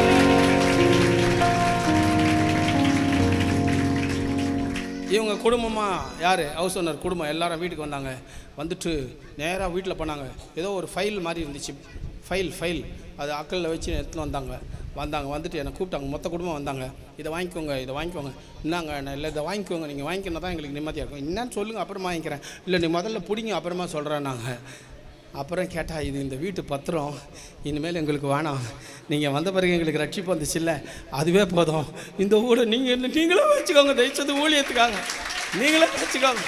இவங்க குடும்பமாக யார் ஹவுஸ் ஓனர் குடும்பம் எல்லாரும் வீட்டுக்கு வந்தாங்க வந்துட்டு நேராக வீட்டில் போனாங்க ஏதோ ஒரு ஃபைல் மாதிரி இருந்துச்சு ஃபைல் ஃபைல் அது அக்கலில் வச்சு எடுத்துன்னு வந்தாங்க வந்தாங்க வந்துட்டு என்னை கூப்பிட்டாங்க மொத்த குடும்பம் வந்தாங்க இதை வாங்கிக்கோங்க இதை வாங்கிக்கோங்க என்னங்க நான் இல்லை இதை வாங்கிக்கோங்க நீங்கள் வாங்கிக்கினா தான் எங்களுக்கு நிம்மதியாக இருக்கும் என்னன்னு சொல்லுங்கள் அப்புறமா வாங்கிக்கிறேன் இல்லை நீ முதல்ல பிடிங்க அப்புறமா சொல்கிறேன் நாங்கள் அப்புறம் கேட்டா இது இந்த வீட்டு பத்திரம் இனிமேல் எங்களுக்கு வேணாம் நீங்கள் வந்த பிறகு எங்களுக்கு ரட்சிப்பு வந்துச்சு இல்லை அதுவே போதும் இந்த ஊரை நீங்கள் நீங்களே வச்சுக்கோங்க தயச்சது ஊழியத்துக்காங்க நீங்களே வச்சுக்கோங்க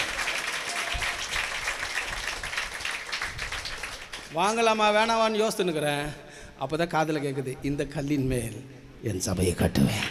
வாங்கலாமா வேணாமான்னு யோசித்துனுக்குறேன் அப்போ தான் காதில் கேட்குது இந்த கல்லின் மேல் என் சபையை கட்டுவேன்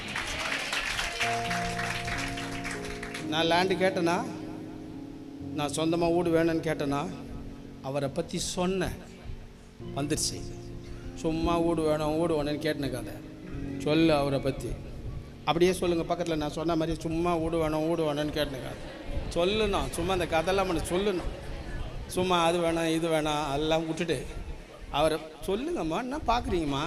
நான் லேண்டு கேட்டேனா நான் சொந்தமாக வீடு வேணும்னு கேட்டேனா அவரை பற்றி சொன்னேன் வந்துருச்சு சும்மா வீடு வேணும் வீடு வேணும்னு கேட்டுனுக்காத சொல்லு அவரை பற்றி அப்படியே சொல்லுங்கள் பக்கத்தில் நான் சொன்ன மாதிரி சும்மா வீடு வேணும் வீடு வேணும்னு கேட்டுனுக்காத சொல்லணும் சும்மா அந்த கதையெல்லாம் பண்ண சொல்லணும் சும்மா அது வேணாம் இது வேணாம் எல்லாம் விட்டுட்டு அவரை சொல்லுங்கம்மா என்ன பார்க்குறீங்கம்மா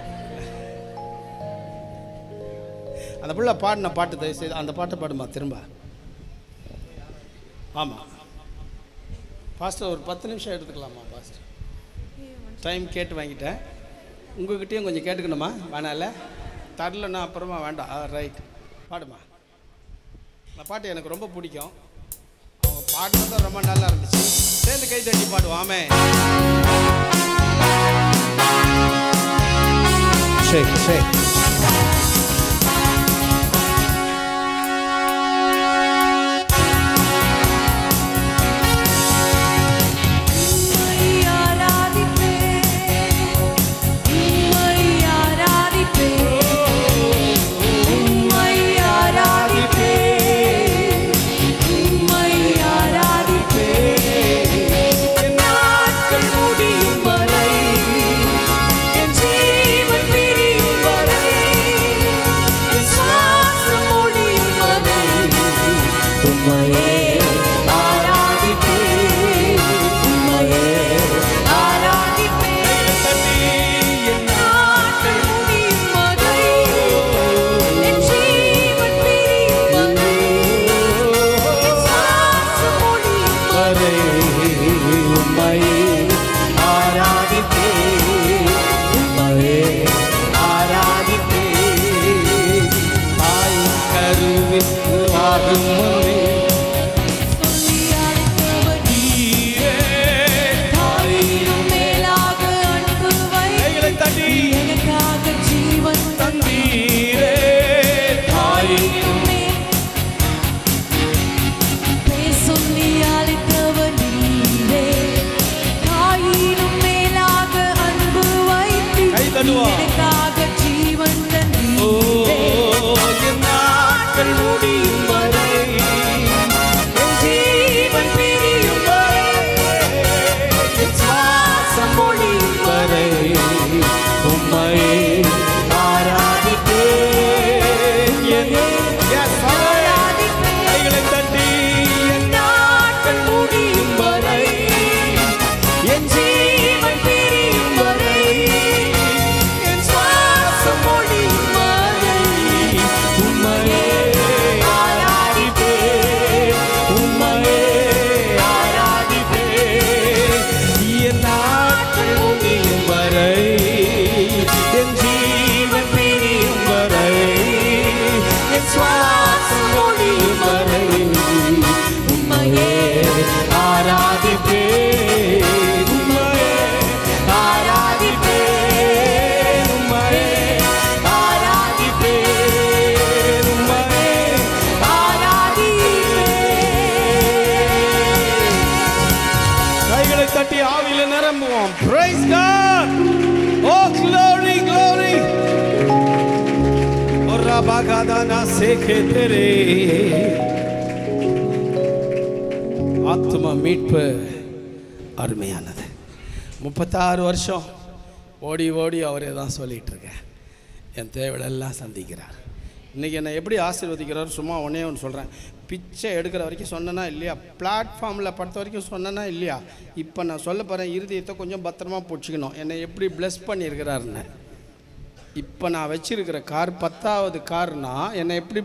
அந்த பிள்ளை பாடின பாட்டு தயவு செய்து அந்த பாட்டை பாடுமா திரும்ப ஆமாம் பாஸ்டர் ஒரு பத்து நிமிஷம் எடுத்துக்கலாமா பாஸ்டர் டைம் கேட்டு வாங்கிட்டேன் உங்ககிட்டயும் கொஞ்சம் கேட்டுக்கணுமா வேணாம்ல தரலன்னா அப்புறமா வேண்டாம் ரைட் பாடுமா அந்த பாட்டு எனக்கு ரொம்ப பிடிக்கும் அவங்க பாடுறது தான் ரொம்ப நல்லா இருந்துச்சு சேர்ந்து கை தட்டி பாடுவாமே ஷேக் ஷேக் உம்மை ஆராதிப்பேன் உம்மை ஆராதிப்பேன் உம்மை ஆராதிப்பேன் உம்மை ஆராதிப்பேன் நாட்கள் முடியும் வரை என் ஜீவன் பிரியும் வரை தாயினுமே பேசும் நீ அழைத்தவர் நீரே தாயினும் மேலாக அன்பு வைத்து கை தட்டுவோம். எனக்காக ஜீவன் ஓ தந்தீரே என் நாட்கள் முடியும் வரை என் ஜீவன் பிரியும் வரை என் சுவாசம் ஒளியும் வரை உம்மை ஆராதிப்பேன் என் Yes, ஆராதிப்பேன். கைகளை தட்டி என் நாட்கள் முடியும் வரை என் ஜீவன் பிரியும் வரை என் சுவாசம் ஒளியும் வரை உம்மையே ஆராதிப்பேன் உம்மையே ஆராதிப்பேன் என் நாட்கள் முடியும் வரை என் ஜீவன் பிரியும் வரை என் சுவாசம் ஒளியும் வரை உம்மையே ஆராதிப்பேன் உம்மையே ஆராதிப்பேன் உம்மையே ஆராதிப்பேன் உம்மையே கைகளை தட்டி ஆவியில நிரம்புவோம் praise god oh glory glory ஓரா பாகாதானா சேகே தெரே ஆத்ம மீட்பு அருமையானது முப்பத்தாறு வருஷம் ஓடி ஓடி அவரே தான் சொல்லிட்டு இருக்கேன் என் தேவைகளெல்லாம் சந்திக்கிறார் இன்றைக்கி என்னை எப்படி ஆசீர்வதிக்கிறார் சும்மா ஒன்றே ஒன்று சொல்கிறேன் பிச்சை எடுக்கிற வரைக்கும் சொன்னனா இல்லையா பிளாட்ஃபார்மில் படுத்த வரைக்கும் சொன்னனா இல்லையா இப்போ நான் சொல்ல போகிறேன் இருதயத்தை கொஞ்சம் பத்திரமா பிடிச்சிக்கணும் என்னை எப்படி ப்ளஸ் பண்ணியிருக்கிறாருன்னு இப்போ நான் வச்சிருக்கிற கார் பத்தாவது கார்னா என்னை எப்படி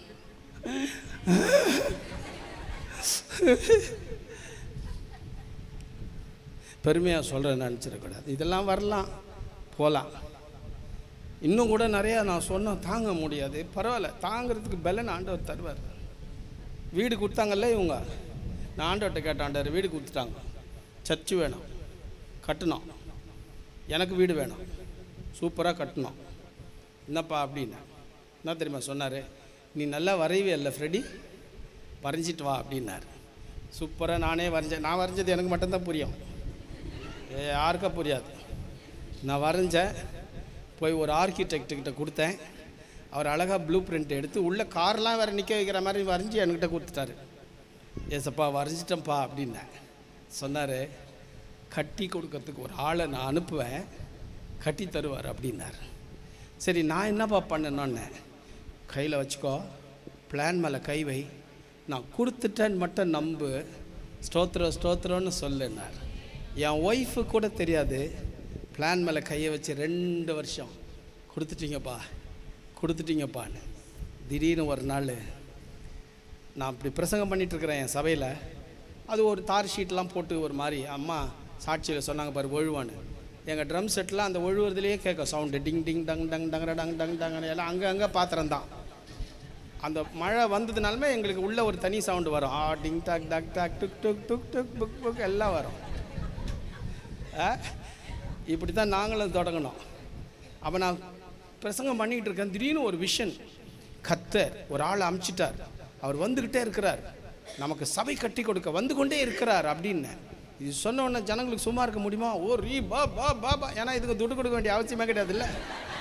பெருமையாக சொல்கிறேன் நினச்சிடக்கூடாது இதெல்லாம் வரலாம் போகலாம் இன்னும் கூட நிறையா நான் சொன்னேன் தாங்க முடியாது பரவாயில்ல தாங்கிறதுக்கு பலன் ஆண்டவர் தருவார் வீடு கொடுத்தாங்கல்ல இவங்க நான் ஆண்டவர்கிட்ட கேட்டேன் ஆண்டவர் வீடு கொடுத்துட்டாங்க சர்ச்சு வேணும் கட்டணும் எனக்கு வீடு வேணும் சூப்பராக கட்டணும் என்னப்பா அப்படின்னு என்ன தெரியுமா சொன்னார் நீ நல்லா வரைவே இல்லை ஃப்ரெடி வரைஞ்சிட்டு வா அப்படின்னாரு சூப்பராக நானே வரைஞ்சேன் நான் வரைஞ்சது எனக்கு மட்டும்தான் புரியும் ஏ, யாருக்கா புரியாது நான் வரைஞ்சேன் போய் ஒரு ஆர்கிடெக்ட் கிட்ட கொடுத்தேன் அவர் அழகாக ப்ளூ பிரிண்ட் எடுத்து உள்ள கார்லாம் வேறு நிற்க வைக்கிற மாதிரி வரைஞ்சி என்கிட்ட கொடுத்துட்டாரு ஏசப்பா வரைஞ்சிட்டேன்ப்பா அப்படின்னேன் சொன்னார் கட்டி கொடுக்கறதுக்கு ஒரு ஆளை நான் அனுப்புவேன் கட்டி தருவார் அப்படின்னார் சரி நான் என்னப்பா பண்ணணுன்னே கையில் வச்சுக்கோ பிளான் மேலே கை வை நான் கொடுத்துட்டேன்னு மட்டும் நம்பு ஸ்தோத்திரம் ஸ்தோத்திரம்னு சொல்லுன்னார் என் ஒய்ஃபு கூட தெரியாது பிளான் மேலே கையை வச்சு ரெண்டு வருஷம் கொடுத்துட்டீங்கப்பா கொடுத்துட்டீங்கப்பான்னு திடீர்னு ஒரு நாள் நான் இப்படி பிரசங்கம் பண்ணிட்டு இருக்கிறேன் என் சபையில் அது ஒரு தார் ஷீட்லாம் போட்டு ஒரு மாதிரி அம்மா சாட்சியில் சொன்னாங்க பாரு ஒழுவான்னு எங்கள் ட்ரம் செட்லாம் அந்த ஒழுவுறதுலேயே கேட்க சவுண்டு டிங் டிங் டங் டங் டங்கர டங் டங் டங் எல்லாம் அங்கே அங்கே பாத்திரம் தான் அந்த மழை வந்ததுனாலுமே எங்களுக்கு உள்ள ஒரு தனி சவுண்டு வரும் ஆ டிங் டாக் டாக் டாக் டுக் டுக் டுக் டுக் புக் புக் எல்லாம் வரும் ஆ? இப்படி தான் நாங்களும் தொடங்கணும் அப்போ நான் பிரசங்கம் பண்ணிக்கிட்டு இருக்கேன் திடீர்னு ஒரு விஷன் கத்தர் ஒரு ஆள் அமுச்சிட்டார் அவர் வந்துக்கிட்டே இருக்கிறார் நமக்கு சபை கட்டி கொடுக்க வந்து கொண்டே இருக்கிறார் அப்படின்னு இது சொன்ன உடனே ஜனங்களுக்கு சும்மா இருக்க முடியுமா ஓ ரீ பா பா பா பா ஏன்னா இதுக்கு துட்டு கொடுக்க வேண்டிய அவசியமே கிடையாது இல்லை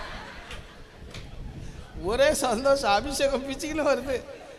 ஒரே சந்தோஷம் அபிஷேகம் பிச்சுக்கின்னு வருது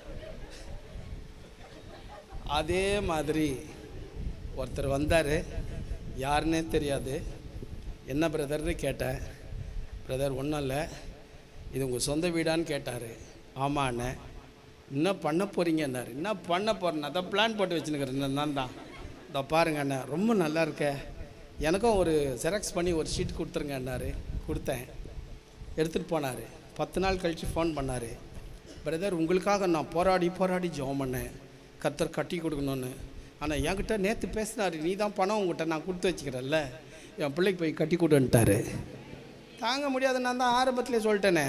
அதே மாதிரி ஒருத்தர் வந்தார் யாருன்னே தெரியாது என்ன பிரதர்னு கேட்டேன் பிரதர் ஒன்றும் இல்லை இது உங்கள் சொந்த வீடான்னு கேட்டார் ஆமாண்ணே என்ன பண்ண போகிறீங்கன்னாரு என்ன பண்ண போகிறேன் அதான் பிளான் போட்டு வச்சுருக்கிறேன் நான் தான் இதோ பாருங்க அண்ணா ரொம்ப நல்லா இருக்க எனக்கும் ஒரு ஜெராக்ஸ் பண்ணி ஒரு ஷீட் கொடுத்துருங்கன்னாரு கொடுத்தேன் எடுத்துகிட்டு போனார் பத்து நாள் கழித்து ஃபோன் பண்ணார் பிரதர் உங்களுக்காக நான் போராடி போராடி ஜெபம் பண்ணேன் கத்தர் கட்டி கொடுக்கணும்னு ஆனால் என்கிட்ட நேற்று பேசினார் நீ தான் பணம் உங்ககிட்ட நான் கொடுத்து வச்சுக்கிறேன்ல என் பிள்ளைக்கு போய் கட்டி கொடுன்ட்டாரு தாங்க முடியாது நான் தான் ஆரம்பத்திலே சொல்லிட்டேனே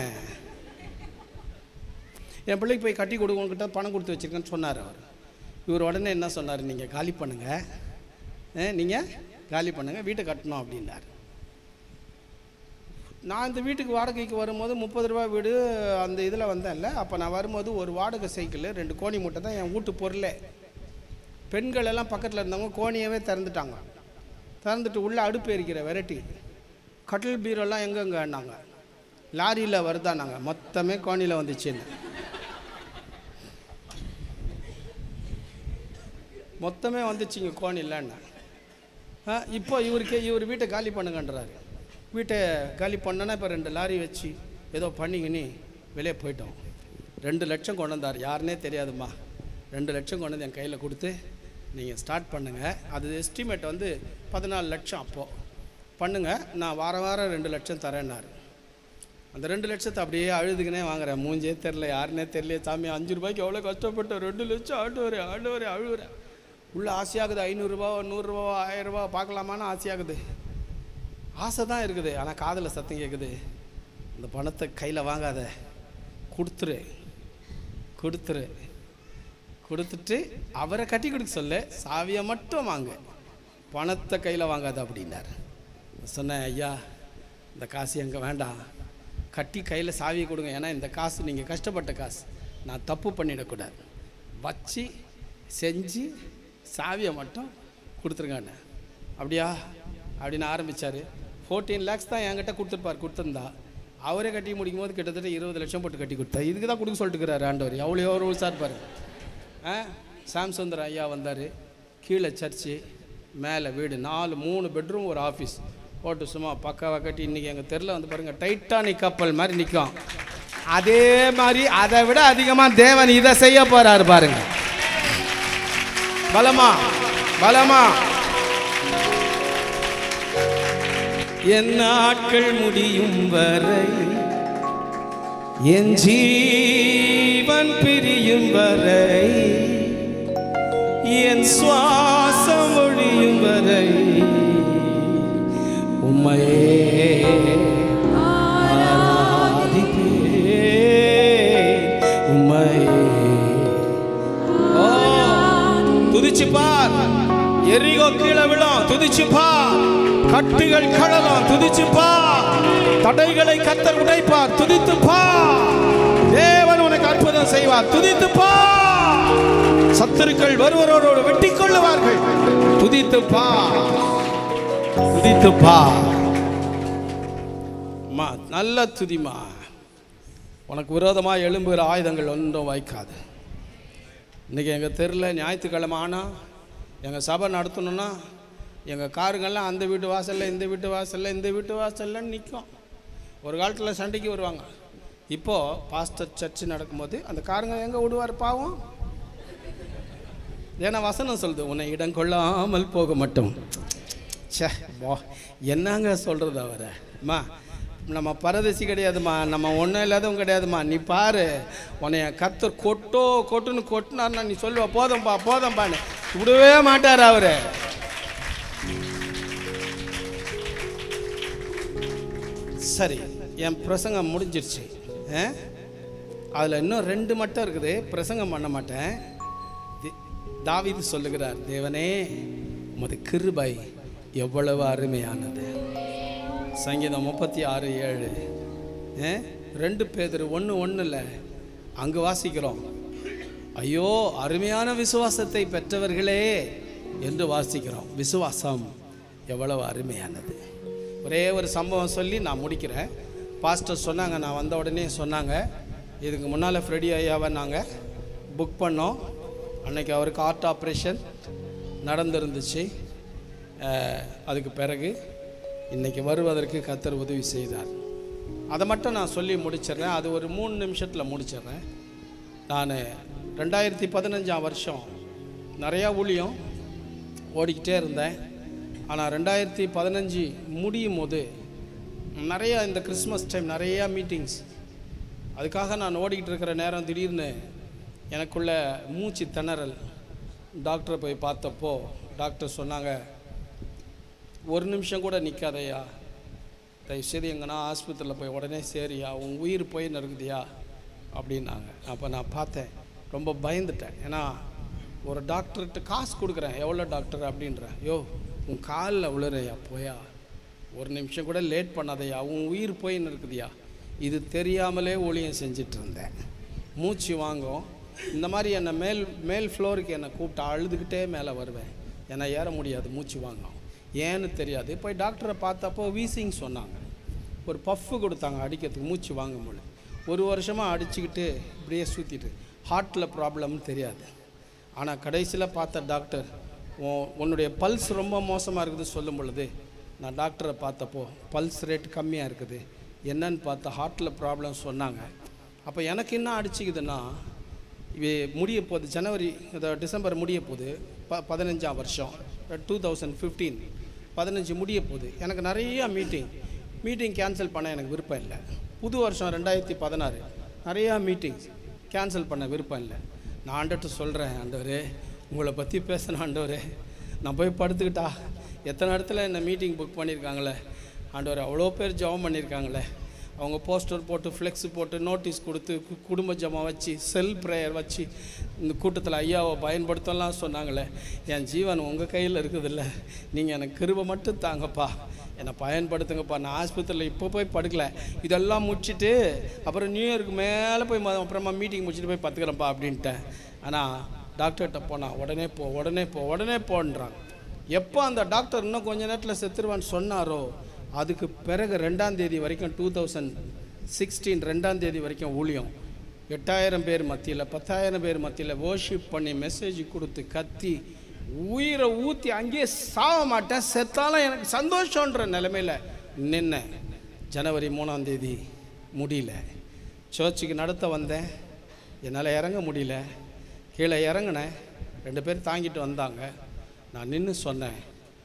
என் பிள்ளைக்கு போய் கட்டி கொடு உங்ககிட்ட பணம் கொடுத்து வச்சிருக்கேன்னு சொன்னார் அவர் இவர் உடனே என்ன சொன்னார் நீங்கள் காலி பண்ணுங்கள் நீங்கள் காலி பண்ணுங்கள் வீட்டை கட்டணும் அப்படின்னார் நான் இந்த வீட்டுக்கு வாடகைக்கு வரும்போது முப்பது ரூபா வீடு அந்த இதில் வந்தேன்ல அப்போ நான் வரும்போது ஒரு வாடகை சைக்கிள் ரெண்டு கோணி மூட்டை தான் என் வீட்டு பொருளே பெண்கள் எல்லாம் பக்கத்தில் இருந்தவங்க கோணியவே திறந்துட்டாங்க திறந்துட்டு உள்ளே அடுப்பு எரிக்கிற வெரைட்டி கட்டில் பீரோலாம் எங்கெங்கன்னாங்க லாரியில் வருதானாங்க மொத்தமே கோணியில் வந்துச்சுன்னு மொத்தமே வந்துச்சுங்க கோணிலன்னு ஆ இப்போ இவருக்கு இவர் வீட்டை காலி பண்ணுங்கன்றாரு வீட்டை காலி பண்ணனா இப்போ ரெண்டு லாரி வச்சு ஏதோ பண்ணிக்கினி வெளியே போயிட்டோம் ரெண்டு லட்சம் கொண்டு வந்தார் யாருனே தெரியாதும்மா ரெண்டு லட்சம் கொண்டு வந்து என் கையில் கொடுத்து நீங்கள் ஸ்டார்ட் பண்ணுங்கள் அது எஸ்டிமேட் வந்து பதினாலு லட்சம் அப்போது பண்ணுங்கள் நான் வாரம் வாரம் ரெண்டு லட்சம் தரேன்னாரு அந்த ரெண்டு லட்சத்தை அப்படியே அழுதுகினே வாங்குறேன் மூஞ்சே தெரில யாருனே தெரியல சாமி அஞ்சு ரூபாய்க்கு எவ்வளோ கஷ்டப்பட்டேன் ரெண்டு லட்சம் ஆடுவார் ஆடுவார் அழுவுறேன் உள்ள ஆசையாகுது ஐநூறுரூவா நூறுரூவா ஆயிரரூபா பார்க்கலாமான்னு ஆசையாகுது ஆசை தான் இருக்குது ஆனால் காதில் சத்தம் கேட்குது இந்த பணத்தை கையில் வாங்காத கொடுத்துரு கொடுத்துரு கொடுத்துட்டு அவரை கட்டி கொடுக்க சொல்ல சாவியை மட்டும் வாங்க பணத்தை கையில் வாங்காத அப்படின்னார் சொன்னேன் ஐயா இந்த காசு எங்கே வேண்டாம் கட்டி கையில் சாவியை கொடுங்க ஏன்னா இந்த காசு நீங்கள் கஷ்டப்பட்ட காசு நான் தப்பு பண்ணிடக்கூடாது வச்சு செஞ்சு சாவியை மட்டும் கொடுத்துருங்கண்ணே அப்படியா அப்படின்னு ஆரம்பித்தார் ஃபோர்டீன் லேக்ஸ் தான் என்கிட்ட கொடுத்துருப்பார் கொடுத்துருந்தா அவரே கட்டி முடிக்கும் போது கிட்டத்தட்ட இருபது லட்சம் போட்டு கட்டி கொடுத்தா இதுக்கு தான் கொடுக்க சொல்லிட்டுக்கிறாரு ஆண்டவர் எவ்வளோ எவ்வளோ சார் பாரு ஆ சாம்சுந்தர் ஐயா வந்தார் கீழே சர்ச்சு மேலே வீடு நாலு மூணு பெட்ரூம் ஒரு ஆஃபீஸ் போட்டு சும்மா பக்காவாக கட்டி இன்றைக்கி எங்கள் தெருல வந்து பாருங்கள் டைட்டானிக் கப்பல் மாதிரி நிற்கும் அதே மாதிரி அதை விட அதிகமாக தேவன் இதை செய்ய போகிறாரு பாருங்க பலமா பலமா என் நாட்கள் முடியும் வரை என் ஜீவன் பிரியும் வரை என் சுவாசம் ஒழியும் வரை உம்மையே ஆராதிப்பேன் உம்மையே ஓ துதிச்சு பார் எரிகோ கீழே விழும் துதிச்சு பார் கட்டுகள் கழலும் துதிச்சு பார் தடைகளை கத்தர் உடைப்பார் துதித்து பார் தேவன் உனக்கு அற்புதம் செய்வார் துதித்து பார் சத்துருக்கள் வருவரோடு வெட்டி கொள்ளுவார்கள் துதித்து பார் துதித்து பார் அம்மா நல்ல துதிமா உனக்கு விரோதமாக எழும்புகிற ஆயுதங்கள் ஒன்றும் வைக்காது இன்றைக்கி எங்கள் தெருவில் ஞாயிற்றுக்கிழமை ஆனால் எங்கள் சபை நடத்தணும்னா எங்கள் காருங்கள்லாம் அந்த வீட்டு வாசலில் இந்த வீட்டு வாசலில் இந்த வீட்டு வாசலில் நிற்கும் ஒரு காலத்தில் சண்டைக்கு வருவாங்க இப்போது பாஸ்டர் சர்ச்சு நடக்கும்போது அந்த காருங்க எங்கே விடுவார் பாவம் ஏன்னா வசனம் சொல்லுது உன்னை இடம் கொள்ளாமல் போக மட்டும் ச்சே வா என்னங்க சொல்கிறது அவரை அம்மா நம்ம பரதேசி கிடையாதும்மா நம்ம ஒன்றும் இல்லாதவங்க கிடையாதும்மா நீ பாரு உன்னைய கத்தர் கொட்டோ கொட்டுன்னு கொட்டினார்னா நீ சொல்லுவ போதும்பா போதும்பான்னு விடவே மாட்டார் அவரு சரி என் பிரசங்கம் முடிஞ்சிருச்சு அதில் இன்னும் ரெண்டு மட்டும் இருக்குது பிரசங்கம் பண்ண மாட்டேன் தி- தாவீது சொல்லுகிறார் தேவனே உமது கிருபை எவ்வளவு அருமையானது சங்கீதம் முப்பத்தி ஆறு ஏழு ஏ? ரெண்டு பேர் ஒன்று ஒன்று இல்லை அங்கே வாசிக்கிறோம் ஐயோ அருமையான விசுவாசத்தை பெற்றவர்களே என்று வாசிக்கிறோம் விசுவாசம் எவ்வளவு அருமையானது ஒரே ஒரு சம்பவம் சொல்லி நான் முடிக்கிறேன் பாஸ்டர் சொன்னாங்க நான் வந்த உடனே சொன்னாங்க இதுக்கு முன்னால் ஃப்ரெடி ஐயாவை நாங்கள் புக் பண்ணோம் அன்னைக்கு அவருக்கு ஹார்ட் ஆப்ரேஷன் நடந்திருந்துச்சு அஹ், அதுக்கு பிறகு இன்னைக்கு வருவதற்கு கத்தர் உதவி செய்தார் அதை மட்டும் நான் சொல்லி முடிச்சிடுறேன் அது ஒரு மூணு நிமிஷத்தில் முடிச்சிடுறேன் நான் ரெண்டாயிரத்தி பதினஞ்சாம் வருஷம் நிறையா ஊழியம் ஓடிக்கிட்டே இருந்தேன் ஆனால் ரெண்டாயிரத்தி பதினஞ்சு முடியும் போது நிறையா இந்த கிறிஸ்மஸ் டைம் நிறையா மீட்டிங்ஸ் அதுக்காக நான் ஓடிக்கிட்டு இருக்கிற நேரம் திடீர்னு எனக்குள்ள மூச்சு திணறல் டாக்டரை போய் பார்த்தப்போ டாக்டர் சொன்னாங்க ஒரு நிமிஷம் கூட நிற்காதய்யா தயவுசெய்து எங்கன்னா ஆஸ்பத்திரியில் போய் உடனே சேரியா உன் உயிர் போய் நறுக்குதியா அப்படின்னாங்க அப்போ நான் பார்த்தேன் ரொம்ப பயந்துட்டேன் ஏன்னா ஒரு டாக்டர்கிட்ட காசு கொடுக்குறேன் எவ்வளோ டாக்டர் அப்படின்றேன் யோ உன் காலில் விழுறையா போயா ஒரு நிமிஷம் கூட லேட் பண்ணாதையா உன் உயிர் போயின்னு இருக்குதுயா இது தெரியாமலே ஊழியம் செஞ்சிட்டு இருந்தேன் மூச்சு வாங்கும் இந்த மாதிரி என்னை மேல் மேல் ஃப்ளோருக்கு என்னை கூப்பிட்டு அழுதுகிட்டே மேலே வருவேன் என்னை ஏற முடியாது மூச்சு வாங்கும் ஏன்னு தெரியாது போய் டாக்டரை பார்த்தப்போ வீசிங் சொன்னாங்க ஒரு பஃப்பு கொடுத்தாங்க அடிக்கிறதுக்கு மூச்சு வாங்க முடியல ஒரு வருஷமாக அடிச்சுக்கிட்டு இப்படியே சுற்றிட்டு ஹார்ட்டில் ப்ராப்ளம்னு தெரியாது ஆனால் கடைசியில் பார்த்த டாக்டர் உன் உன்னுடைய பல்ஸ் ரொம்ப மோசமாக இருக்குது சொல்லும் பொழுது நான் டாக்டரை பார்த்தப்போ பல்ஸ் ரேட் கம்மியாக இருக்குது என்னன்னு பார்த்தா ஹார்ட்டில் ப்ராப்ளம் சொன்னாங்க அப்போ எனக்கு என்ன அடிச்சுக்குதுன்னா இது முடிய போகுது ஜனவரி இதோ டிசம்பர் முடிய போகுது ப பதினஞ்சாம் வருஷம் டூ தௌசண்ட் ஃபிஃப்டீன் பதினஞ்சு முடிய போகுது எனக்கு நிறைய மீட்டிங் மீட்டிங் கேன்சல் பண்ண எனக்கு விருப்பம் இல்லை புது வருஷம் ரெண்டாயிரத்தி பதினாறு நிறையா மீட்டிங்ஸ் கேன்சல் பண்ண விருப்பம் இல்லை நான் ஆண்டர்கிட்ட சொல்கிறேன் ஆண்டவரே உங்களை பற்றி பேசின ஆண்டவரே நான் போய் படுத்துக்கிட்டா எத்தனை இடத்துல என்ன மீட்டிங் புக் பண்ணியிருக்காங்களே ஆண்டவர் அவ்வளோ பேர் ஜெபம் பண்ணியிருக்காங்களே அவங்க போஸ்டர் போட்டு ஃப்ளெக்ஸ் போட்டு நோட்டீஸ் கொடுத்து கு- குடும்ப ஜெபம் வச்சு செல் ப்ரேயர் வச்சு இந்த கூட்டத்தில் ஐயாவை பயன்படுத்தலாம் சொன்னாங்களே என் ஜீவன் உங்கள் கையில் இருக்குதுல்ல நீங்கள் எனக்கு கிருபை மட்டும் தாங்கப்பா என்னை பயன்படுத்துங்கப்பா நான் ஆஸ்பத்திரியில் இப்போ போய் படுக்கல இதெல்லாம் முடிச்சிட்டு அப்புறம் நியூ இயருக்கு மேலே போய் ம- அப்புறமா மீட்டிங் முடிச்சுட்டு போய் பத்துக்கிறேன்ப்பா அப்படின்ட்டேன் ஆனால் டாக்டர்கிட்ட போனால் உடனே போ உடனே போ உடனே போன்றாங்க எப்போ அந்த டாக்டர் இன்னும் கொஞ்ச நேரத்தில் செத்துருவான்னு சொன்னாரோ அதுக்கு பிறகு ரெண்டாம் தேதி வரைக்கும் டூ தௌசண்ட் சிக்ஸ்டீன் ரெண்டாம் தேதி வரைக்கும் ஊழியம் எட்டாயிரம் பேர் மத்தியில் பத்தாயிரம் பேர் மத்தியில் worship பண்ணி மெசேஜ் கொடுத்து கத்தி உயிரை ஊற்றி அங்கேயே சாக மாட்டேன் செத்தாலும் எனக்கு சந்தோஷன்ற நிலைமையில் நின்னேன் ஜனவரி மூணாம் தேதி முடியல சர்ச்சுக்கு நடத்த வந்தேன் என்னால் இறங்க முடியல கீழே இறங்கினேன் ரெண்டு பேர் தாங்கிட்டு வந்தாங்க நான் நின்று சொன்னேன்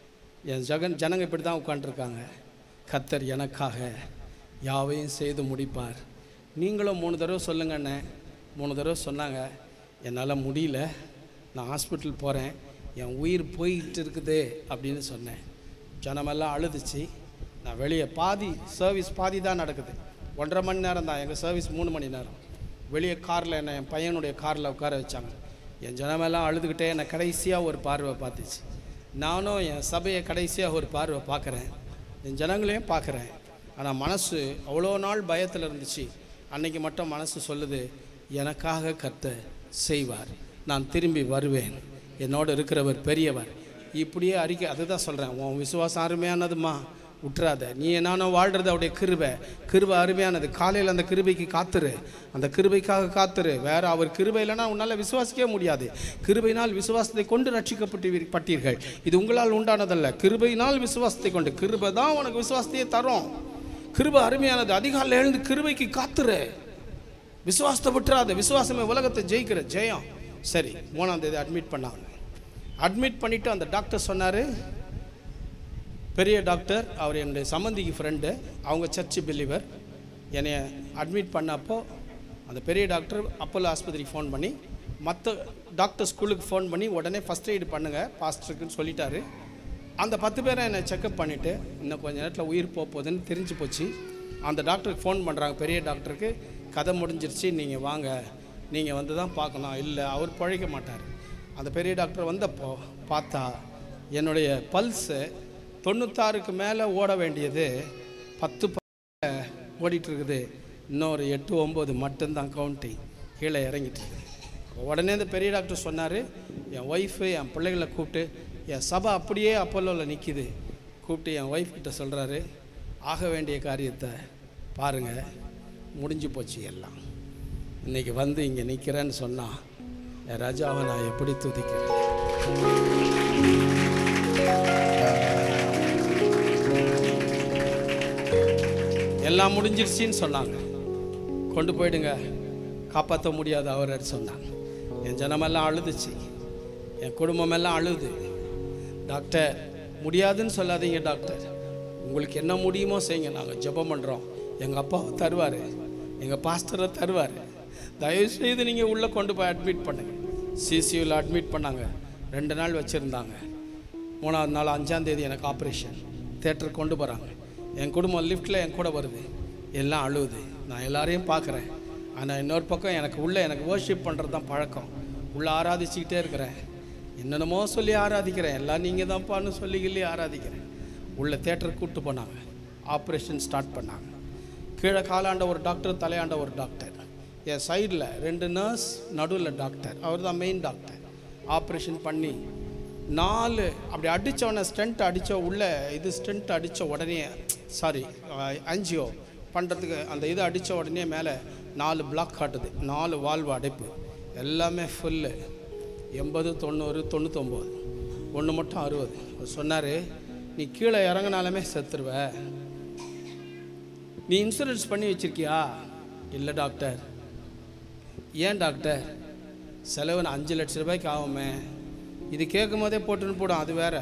என் ஜகன் ஜனங்க இப்படி தான் உட்காண்ட்ருக்காங்க கத்தர் எனக்காக யாவையும் செய்து முடிப்பார் நீங்களும் மூணு தடவை சொல்லுங்கண்ணே மூணு தடவை சொன்னாங்க என்னால் முடியல நான் ஹாஸ்பிட்டல் போகிறேன் என் உயிர் போயிட்டு இருக்குது அப்படின்னு சொன்னேன் ஜனமெல்லாம் அழுதுச்சு நான் வெளியே பாதி சர்வீஸ் பாதி தான் நடக்குது ஒன்றரை மணி நேரம் தான் எங்கள் சர்வீஸ் மூணு மணி நேரம் வெளியே காரில் என்னை என் பையனுடைய காரில் உட்கார வச்சாங்க என் ஜனமெல்லாம் அழுதுகிட்டே என்னை கடைசியாக ஒரு பார்வை பார்த்துச்சு நானும் என் சபையை கடைசியாக ஒரு பார்வை பார்க்குறேன் என் ஜனங்களையும் பார்க்குறேன் ஆனால் மனசு அவ்வளோ நாள் பயத்தில் இருந்துச்சு அன்னைக்கு மட்டும் மனசு சொல்லுது எனக்காக கத்த செய்வார் நான் திரும்பி வருவேன் என்னோடு இருக்கிறவர் பெரியவர் இப்படியே அறிக்கை அதுதான் சொல்கிறேன் உன் விசுவாசம் அருமையானதுமா விட்டுறாத நீ நானும் வாழ்கிறது அவருடைய கிருபை கிருபை அருமையானது காலையில் அந்த கிருபைக்கு காத்துரு அந்த கிருபைக்காக காத்துரு வேற அவர் கிருபை இல்லைன்னா உன்னால் விசுவாசிக்கவே முடியாது கிருபையினால் விசுவாசத்தை கொண்டு ரட்சிக்கப்பட்டு பட்டீர்கள் இது உங்களால் உண்டானதல்ல கிருபையினால் விசுவாசத்தை கொண்டு கிருபை தான் உனக்கு விசுவாசத்தையே தரும் கிருபை அருமையானது அதிகாலையில் எழுந்து கிருபைக்கு காத்துரு விசுவாசத்தை விட்டுறாத விசுவாசமே உலகத்தை ஜெயிக்கிற ஜெயம் சரி மூணாம் தேதி அட்மிட் பண்ணாங்க அட்மிட் பண்ணிவிட்டு அந்த டாக்டர் சொன்னார் பெரிய டாக்டர் அவர் என்னுடைய சம்மந்திக்கு ஃப்ரெண்டு அவங்க சர்ச்சு பிலீவர் என்னை அட்மிட் பண்ணப்போ அந்த பெரிய டாக்டர் அப்போலோ ஆஸ்பத்திரிக்கு ஃபோன் பண்ணி மற்ற டாக்டர் ஸ்கூலுக்கு ஃபோன் பண்ணி உடனே ஃபஸ்ட் எய்டு பண்ணுங்கள் பாஸ்டருக்குன்னு சொல்லிட்டாரு அந்த பத்து பேரை என்னை செக்கப் பண்ணிவிட்டு இன்னும் கொஞ்ச நேரத்தில் உயிர் போக போகுதுன்னு தெரிஞ்சு போச்சு அந்த டாக்டருக்கு ஃபோன் பண்ணுறாங்க பெரிய டாக்டருக்கு கதை முடிஞ்சிருச்சு நீங்கள் வாங்க நீங்கள் வந்து தான் பார்க்கணும் இல்லை அவர் பழைக்க மாட்டார் அந்த பெரிய டாக்டர் வந்தப்போ பார்த்தா என்னுடைய பல்ஸு தொண்ணூத்தாறுக்கு மேலே ஓட வேண்டியது பத்து ப- ஓடிட்டு இருக்குது இன்னொரு எட்டு ஒம்பது மட்டும்தான் கவுண்டிங் கீழே இறங்கிட்டு இருக்குது உடனே இந்த பெரிய டாக்டர் சொன்னார் என் ஒய்ஃபு என் பிள்ளைகளை கூப்பிட்டு என் சபை அப்படியே அப்போலோவில் நிற்கிது கூப்பிட்டு என் ஒய்ஃப் கிட்ட சொல்கிறாரு ஆக வேண்டிய காரியத்தை பாருங்கள் முடிஞ்சு போச்சு எல்லாம் இன்னைக்கு வந்து இங்கே நிற்கிறேன்னு சொன்னால் என் ராஜாவை நான் எப்படி துதிக்கிறேன் எல்லாம் முடிஞ்சிருச்சின்னு சொன்னாங்க கொண்டு போயிடுங்க காப்பாற்ற முடியாது அவர் சொன்னாங்க என் ஜனமெல்லாம் அழுதுச்சு என் குடும்பமெல்லாம் அழுது டாக்டர் முடியாதுன்னு சொல்லாதீங்க டாக்டர் உங்களுக்கு என்ன முடியுமோ செய்யுங்க நாங்கள் ஜெபம் பண்ணுறோம் எங்கள் அப்பாவை தருவார் எங்கள் பாஸ்டரை தருவார் தயவுசெய்து நீங்கள் உள்ளே கொண்டு போய் அட்மிட் பண்ணுங்க சிசியூவில் அட்மிட் பண்ணாங்க ரெண்டு நாள் வச்சுருந்தாங்க மூணாவது நாள் அஞ்சாந்தேதி எனக்கு ஆப்ரேஷன் தேட்டருக்கு கொண்டு போகிறாங்க என் குடும்பம் லிஃப்ட்டில் என் கூட வருது எல்லாம் அழுவுது நான் எல்லாரையும் பார்க்குறேன் ஆனால் இன்னொரு பக்கம் எனக்கு உள்ளே எனக்கு worship பண்ணுறது தான் பழக்கம் உள்ளே ஆராதிச்சுக்கிட்டே இருக்கிறேன் என்னென்னமோ சொல்லி ஆராதிக்கிறேன் எல்லாம் நீங்கள் தான்ப்பான்னு சொல்லி கிள்ளி ஆராதிக்கிறேன் உள்ள தேட்டருக்கு கூப்பிட்டு போனாங்க ஆப்ரேஷன் ஸ்டார்ட் பண்ணாங்க கீழே காலாண்ட ஒரு டாக்டர் தலையாண்ட ஒரு டாக்டர் என் சைடில் ரெண்டு நர்ஸ் நடுவில் டாக்டர் அவர் தான் மெயின் டாக்டர் ஆப்ரேஷன் பண்ணி நாலு அப்படி அடித்தவொடனே ஸ்டென்ட் அடித்த உள்ள இது ஸ்டென்ட் அடித்த உடனே சாரி அஞ்சியோ பண்ணுறதுக்கு அந்த இது அடித்த உடனே மேலே நாலு பிளாக் காட்டுது நாலு வால்வு அடைப்பு எல்லாமே ஃபுல்லு எண்பது தொண்ணூறு தொண்ணூத்தொம்பது ஒன்று மட்டும் அறுபது அவர் சொன்னார் நீ கீழே இறங்கினாலுமே செத்துருவ நீ இன்சூரன்ஸ் பண்ணி வச்சிருக்கியா இல்லை டாக்டர் ஏன் டாக்டர் செலவு நான் அஞ்சு லட்ச ரூபாய்க்கு ஆகுமே இது கேட்கும் போதே போட்டுன்னு போடும் அது வேற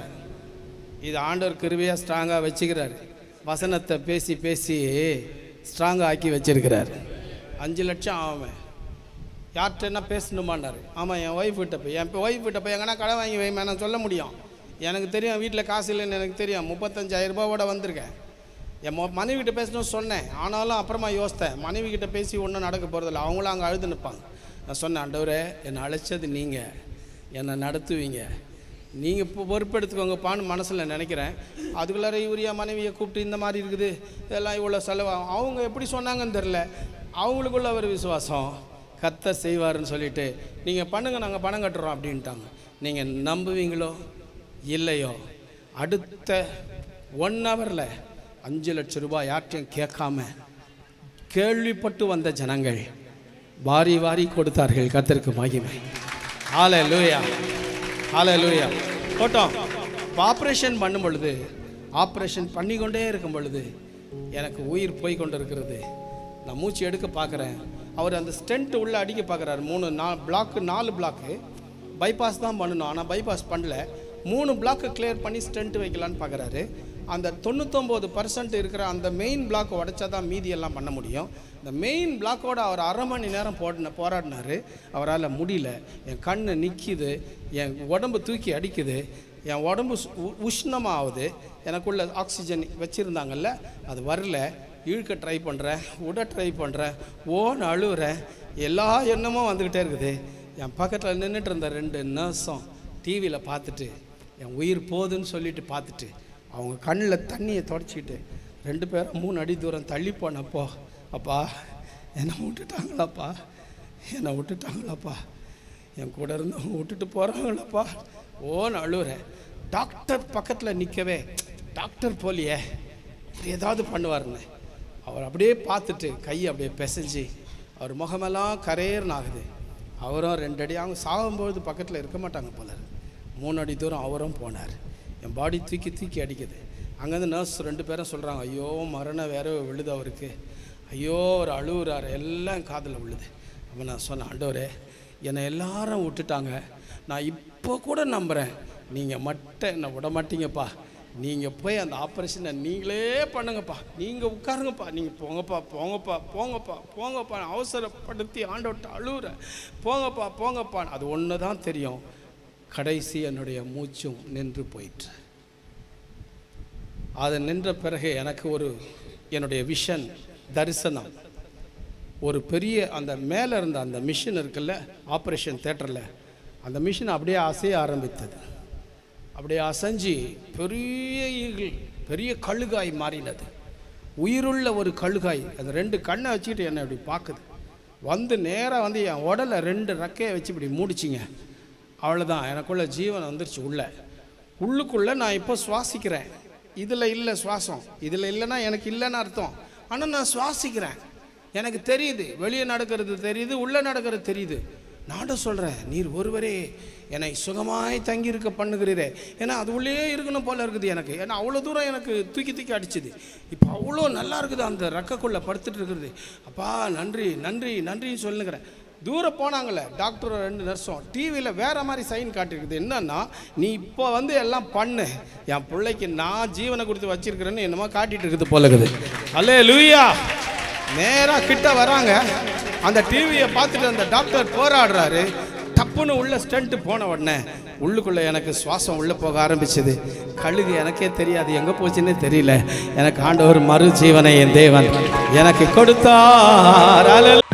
இது ஆண்டவர் கிருவியாக ஸ்ட்ராங்காக வச்சுக்கிறார் வசனத்தை பேசி பேசி ஸ்ட்ராங்காக ஆக்கி வச்சிருக்கிறார் அஞ்சு லட்சம் ஆகுமே யார்கிட்ட என்ன பேசணுமான்னாரு ஆமாம் என் ஒய்ஃப் கிட்ட போய் என் ஒய்ஃப் கிட்ட போய் எங்கன்னா கடை வாங்கி வைமா நான் சொல்ல முடியும் எனக்கு தெரியும் வீட்டில் காசு இல்லைன்னு எனக்கு தெரியும் முப்பத்தஞ்சாயிரம் ரூபாவோட வந்திருக்கேன் என் மொ- மனைவி கிட்ட பேசணும்னு சொன்னேன் ஆனாலும் அப்புறமா யோசித்தேன் மனைவி கிட்ட பேசி ஒன்றும் நடக்க போகிறதில்ல அவங்களும் அங்கே அழுது நிற்பாங்க நான் சொன்னேன் ஆண்டவரே என்னை அழைச்சது நீங்கள் என்னை நடத்துவீங்க நீங்கள் இப்போ பொறுப்பெடுத்துக்கோங்கப்பான்னு மனசில் நினைக்கிறேன் அதுக்குள்ளார இவரியா மனைவியை கூப்பிட்டு இந்த மாதிரி இருக்குது இதெல்லாம் இவ்வளோ செலவாகும் அவங்க எப்படி சொன்னாங்கன்னு தெரில அவங்களுக்குள்ள ஒரு விசுவாசம் கர்த்தர் செய்வாருன்னு சொல்லிட்டு நீங்கள் பண்ணுங்க நாங்கள் பணம் கட்டுறோம் அப்படின்ட்டாங்க நீங்கள் நம்புவீங்களோ இல்லையோ அடுத்த ஒன் ஹவரில் அஞ்சு லட்சம் ரூபாய் யார்ட்டையும் கேட்காம கேள்விப்பட்டு வந்த ஜனங்கள் வாரி வாரி கொடுத்தார்கள் கர்த்தருக்கு மகிமை ஆலை லூயா ஆலை லூயா போட்டோம் ஆப்ரேஷன் பண்ணும் பொழுது ஆப்ரேஷன் பண்ணிக்கொண்டே இருக்கும் பொழுது எனக்கு உயிர் போய் கொண்டு இருக்கிறது நான் மூச்சு எடுக்க பார்க்குறேன் அவர் அந்த ஸ்டென்ட் உள்ள அடிக்க பார்க்குறாரு மூணு நா பிளாக்கு நாலு பிளாக்கு பைபாஸ் தான் பண்ணணும் ஆனால் பைபாஸ் பண்ணல மூணு பிளாக்கு கிளியர் பண்ணி ஸ்டென்ட் வைக்கலான்னு பார்க்குறாரு அந்த தொண்ணூத்தொம்பது பர்சன்ட் இருக்கிற அந்த மெயின் பிளாக் உடைச்சா தான் மீதி எல்லாம் பண்ண முடியும் இந்த மெயின் பிளாக்கோட அவர் அரை மணி நேரம் போடின போராடினாரு அவரால் முடியல என் கண்ணு நிற்கிது என் உடம்பு தூக்கி அடிக்குது என் உடம்பு சு- உ- உஷ்ணமா ஆகுது எனக்குள்ள ஆக்சிஜன் வச்சுருந்தாங்கல்ல அது வரல இழுக்க ட்ரை பண்ணுறேன் விட ட்ரை பண்ணுறேன் ஓன்னு அழுகுறேன் எல்லா எண்ணமும் வந்துக்கிட்டே இருக்குது என் பக்கத்தில் நின்றுட்டு இருந்த ரெண்டு நர்ஸும் டிவியில் பார்த்துட்டு என் உயிர் போகுதுன்னு சொல்லிட்டு பார்த்துட்டு அவங்க கண்ணில் தண்ணியை தொடச்சிக்கிட்டு ரெண்டு பேரும் மூணு அடி தூரம் தள்ளி போனப்போ அப்பா என்னை விட்டுட்டாங்களாப்பா என்னை விட்டுட்டாங்களாப்பா என் கூட இருந்தவங்க விட்டுட்டு போகிறாங்களப்பா ஓன்னு அழுகுறேன் டாக்டர் பக்கத்தில் நிற்கவே டாக்டர் போலியே இப்படி ஏதாவது பண்ணுவாருன்னு அவர் அப்படியே பார்த்துட்டு கையை அப்படியே பிசைஞ்சு அவர் முகமெல்லாம் கரேர்னு ஆகுது அவரும் ரெண்டு அடி அவங்க சாகும்போது பக்கத்தில் இருக்க மாட்டாங்க போல இருக்கு. மூணு அடி தூரம் அவரும் போனார் என் பாடி தூக்கி தூக்கி அடிக்குது அங்கேருந்து நர்ஸ் ரெண்டு பேரும் சொல்கிறாங்க ஐயோ மரணம் வேற விழுது அவருக்கு ஐயோ அவர் அழுகுறாரு எல்லாம் காதில் விழுது அப்போ நான் சொன்னேன் ஆண்டவரே என்னை எல்லாரும் விட்டுட்டாங்க நான் இப்போ கூட நம்புகிறேன் நீங்கள் மட்டும் என்னை விட மாட்டீங்கப்பா நீங்கள் போய் அந்த ஆப்ரேஷனை நீங்களே பண்ணுங்கப்பா நீங்கள் உட்காருங்கப்பா நீங்கள் போங்கப்பா போங்கப்பா போங்கப்பா போங்கப்பா நான் அவசரப்படுத்தி ஆண்டவர்கிட்ட அழுகுறேன் போங்கப்பா போங்கப்பா அது ஒன்று தான் தெரியும் கடைசி என்னுடைய மூச்சும் நின்று போயிற்று அது நின்ற பிறகு எனக்கு ஒரு என்னுடைய விஷன் தரிசனம் ஒரு பெரிய அந்த மேலே இருந்த அந்த மிஷின் இருக்குல்ல ஆப்ரேஷன் தேட்டரில் அந்த மிஷின் அப்படியே அசைய ஆரம்பித்தது அப்படியே அசைஞ்சு பெரிய ஈகிள் பெரிய கழுகாய் மாறினது உயிருள்ள ஒரு கழுகாய் அந்த ரெண்டு கண்ணை வச்சுக்கிட்டு என்னை இப்படி பார்க்குது வந்து நேராக வந்து என் உடலை ரெண்டு ரெக்கையை வச்சு இப்படி மூடிச்சிங்க அவ்வளோதான் எனக்குள்ள ஜீவன் வந்துருச்சு உள்ள உள்ளுக்குள்ளே நான் இப்போ சுவாசிக்கிறேன் இதில் இல்லை சுவாசம் இதில் இல்லைன்னா எனக்கு இல்லைன்னு அர்த்தம் ஆனால் நான் சுவாசிக்கிறேன் எனக்கு தெரியுது வெளியே நடக்கிறது தெரியுது உள்ளே நடக்கிறது தெரியுது நானும் சொல்கிறேன் நீர் ஒருவரே என்னை சுகமாய் தங்கியிருக்க பண்ணுகிறீரே ஏன்னா அது உள்ளே இருக்கணும் போல இருக்குது எனக்கு ஏன்னா அவ்வளோ தூரம் எனக்கு தூக்கி தூக்கி அடிச்சுது இப்போ அவ்வளோ நல்லா இருக்குது அந்த ரெக்கைக்குள்ளே படுத்துட்டு இருக்கிறது அப்பா நன்றி நன்றி நன்றின்னு சொல்லுங்கிறேன் தூரம் போனாங்களே டாக்டர் ரெண்டு நர்ஸும் டிவியில் வேற மாதிரி சைன் காட்டிருக்குது என்னன்னா நீ இப்போ வந்து எல்லாம் பண்ணு என் பிள்ளைக்கு நான் ஜீவனை கொடுத்து வச்சிருக்கிறேன்னு என்னமோ காட்டிட்டு இருக்குது போல இருக்குது அல்லே லூயா நேரா கிட்ட வராங்க அந்த டிவியை பார்த்துட்டு அந்த டாக்டர் போராடுறாரு டப்புன்னு உள்ள ஸ்டண்ட் போன உடனே உள்ளுக்குள்ள எனக்கு சுவாசம் உள்ள போக ஆரம்பிச்சது கழுகு எனக்கே தெரியாது எங்க போச்சுன்னே தெரியல எனக்கு ஆண்டவர் மறு ஜீவனை என் தேவன் எனக்கு கொடுத்தார் அல்லேலூயா.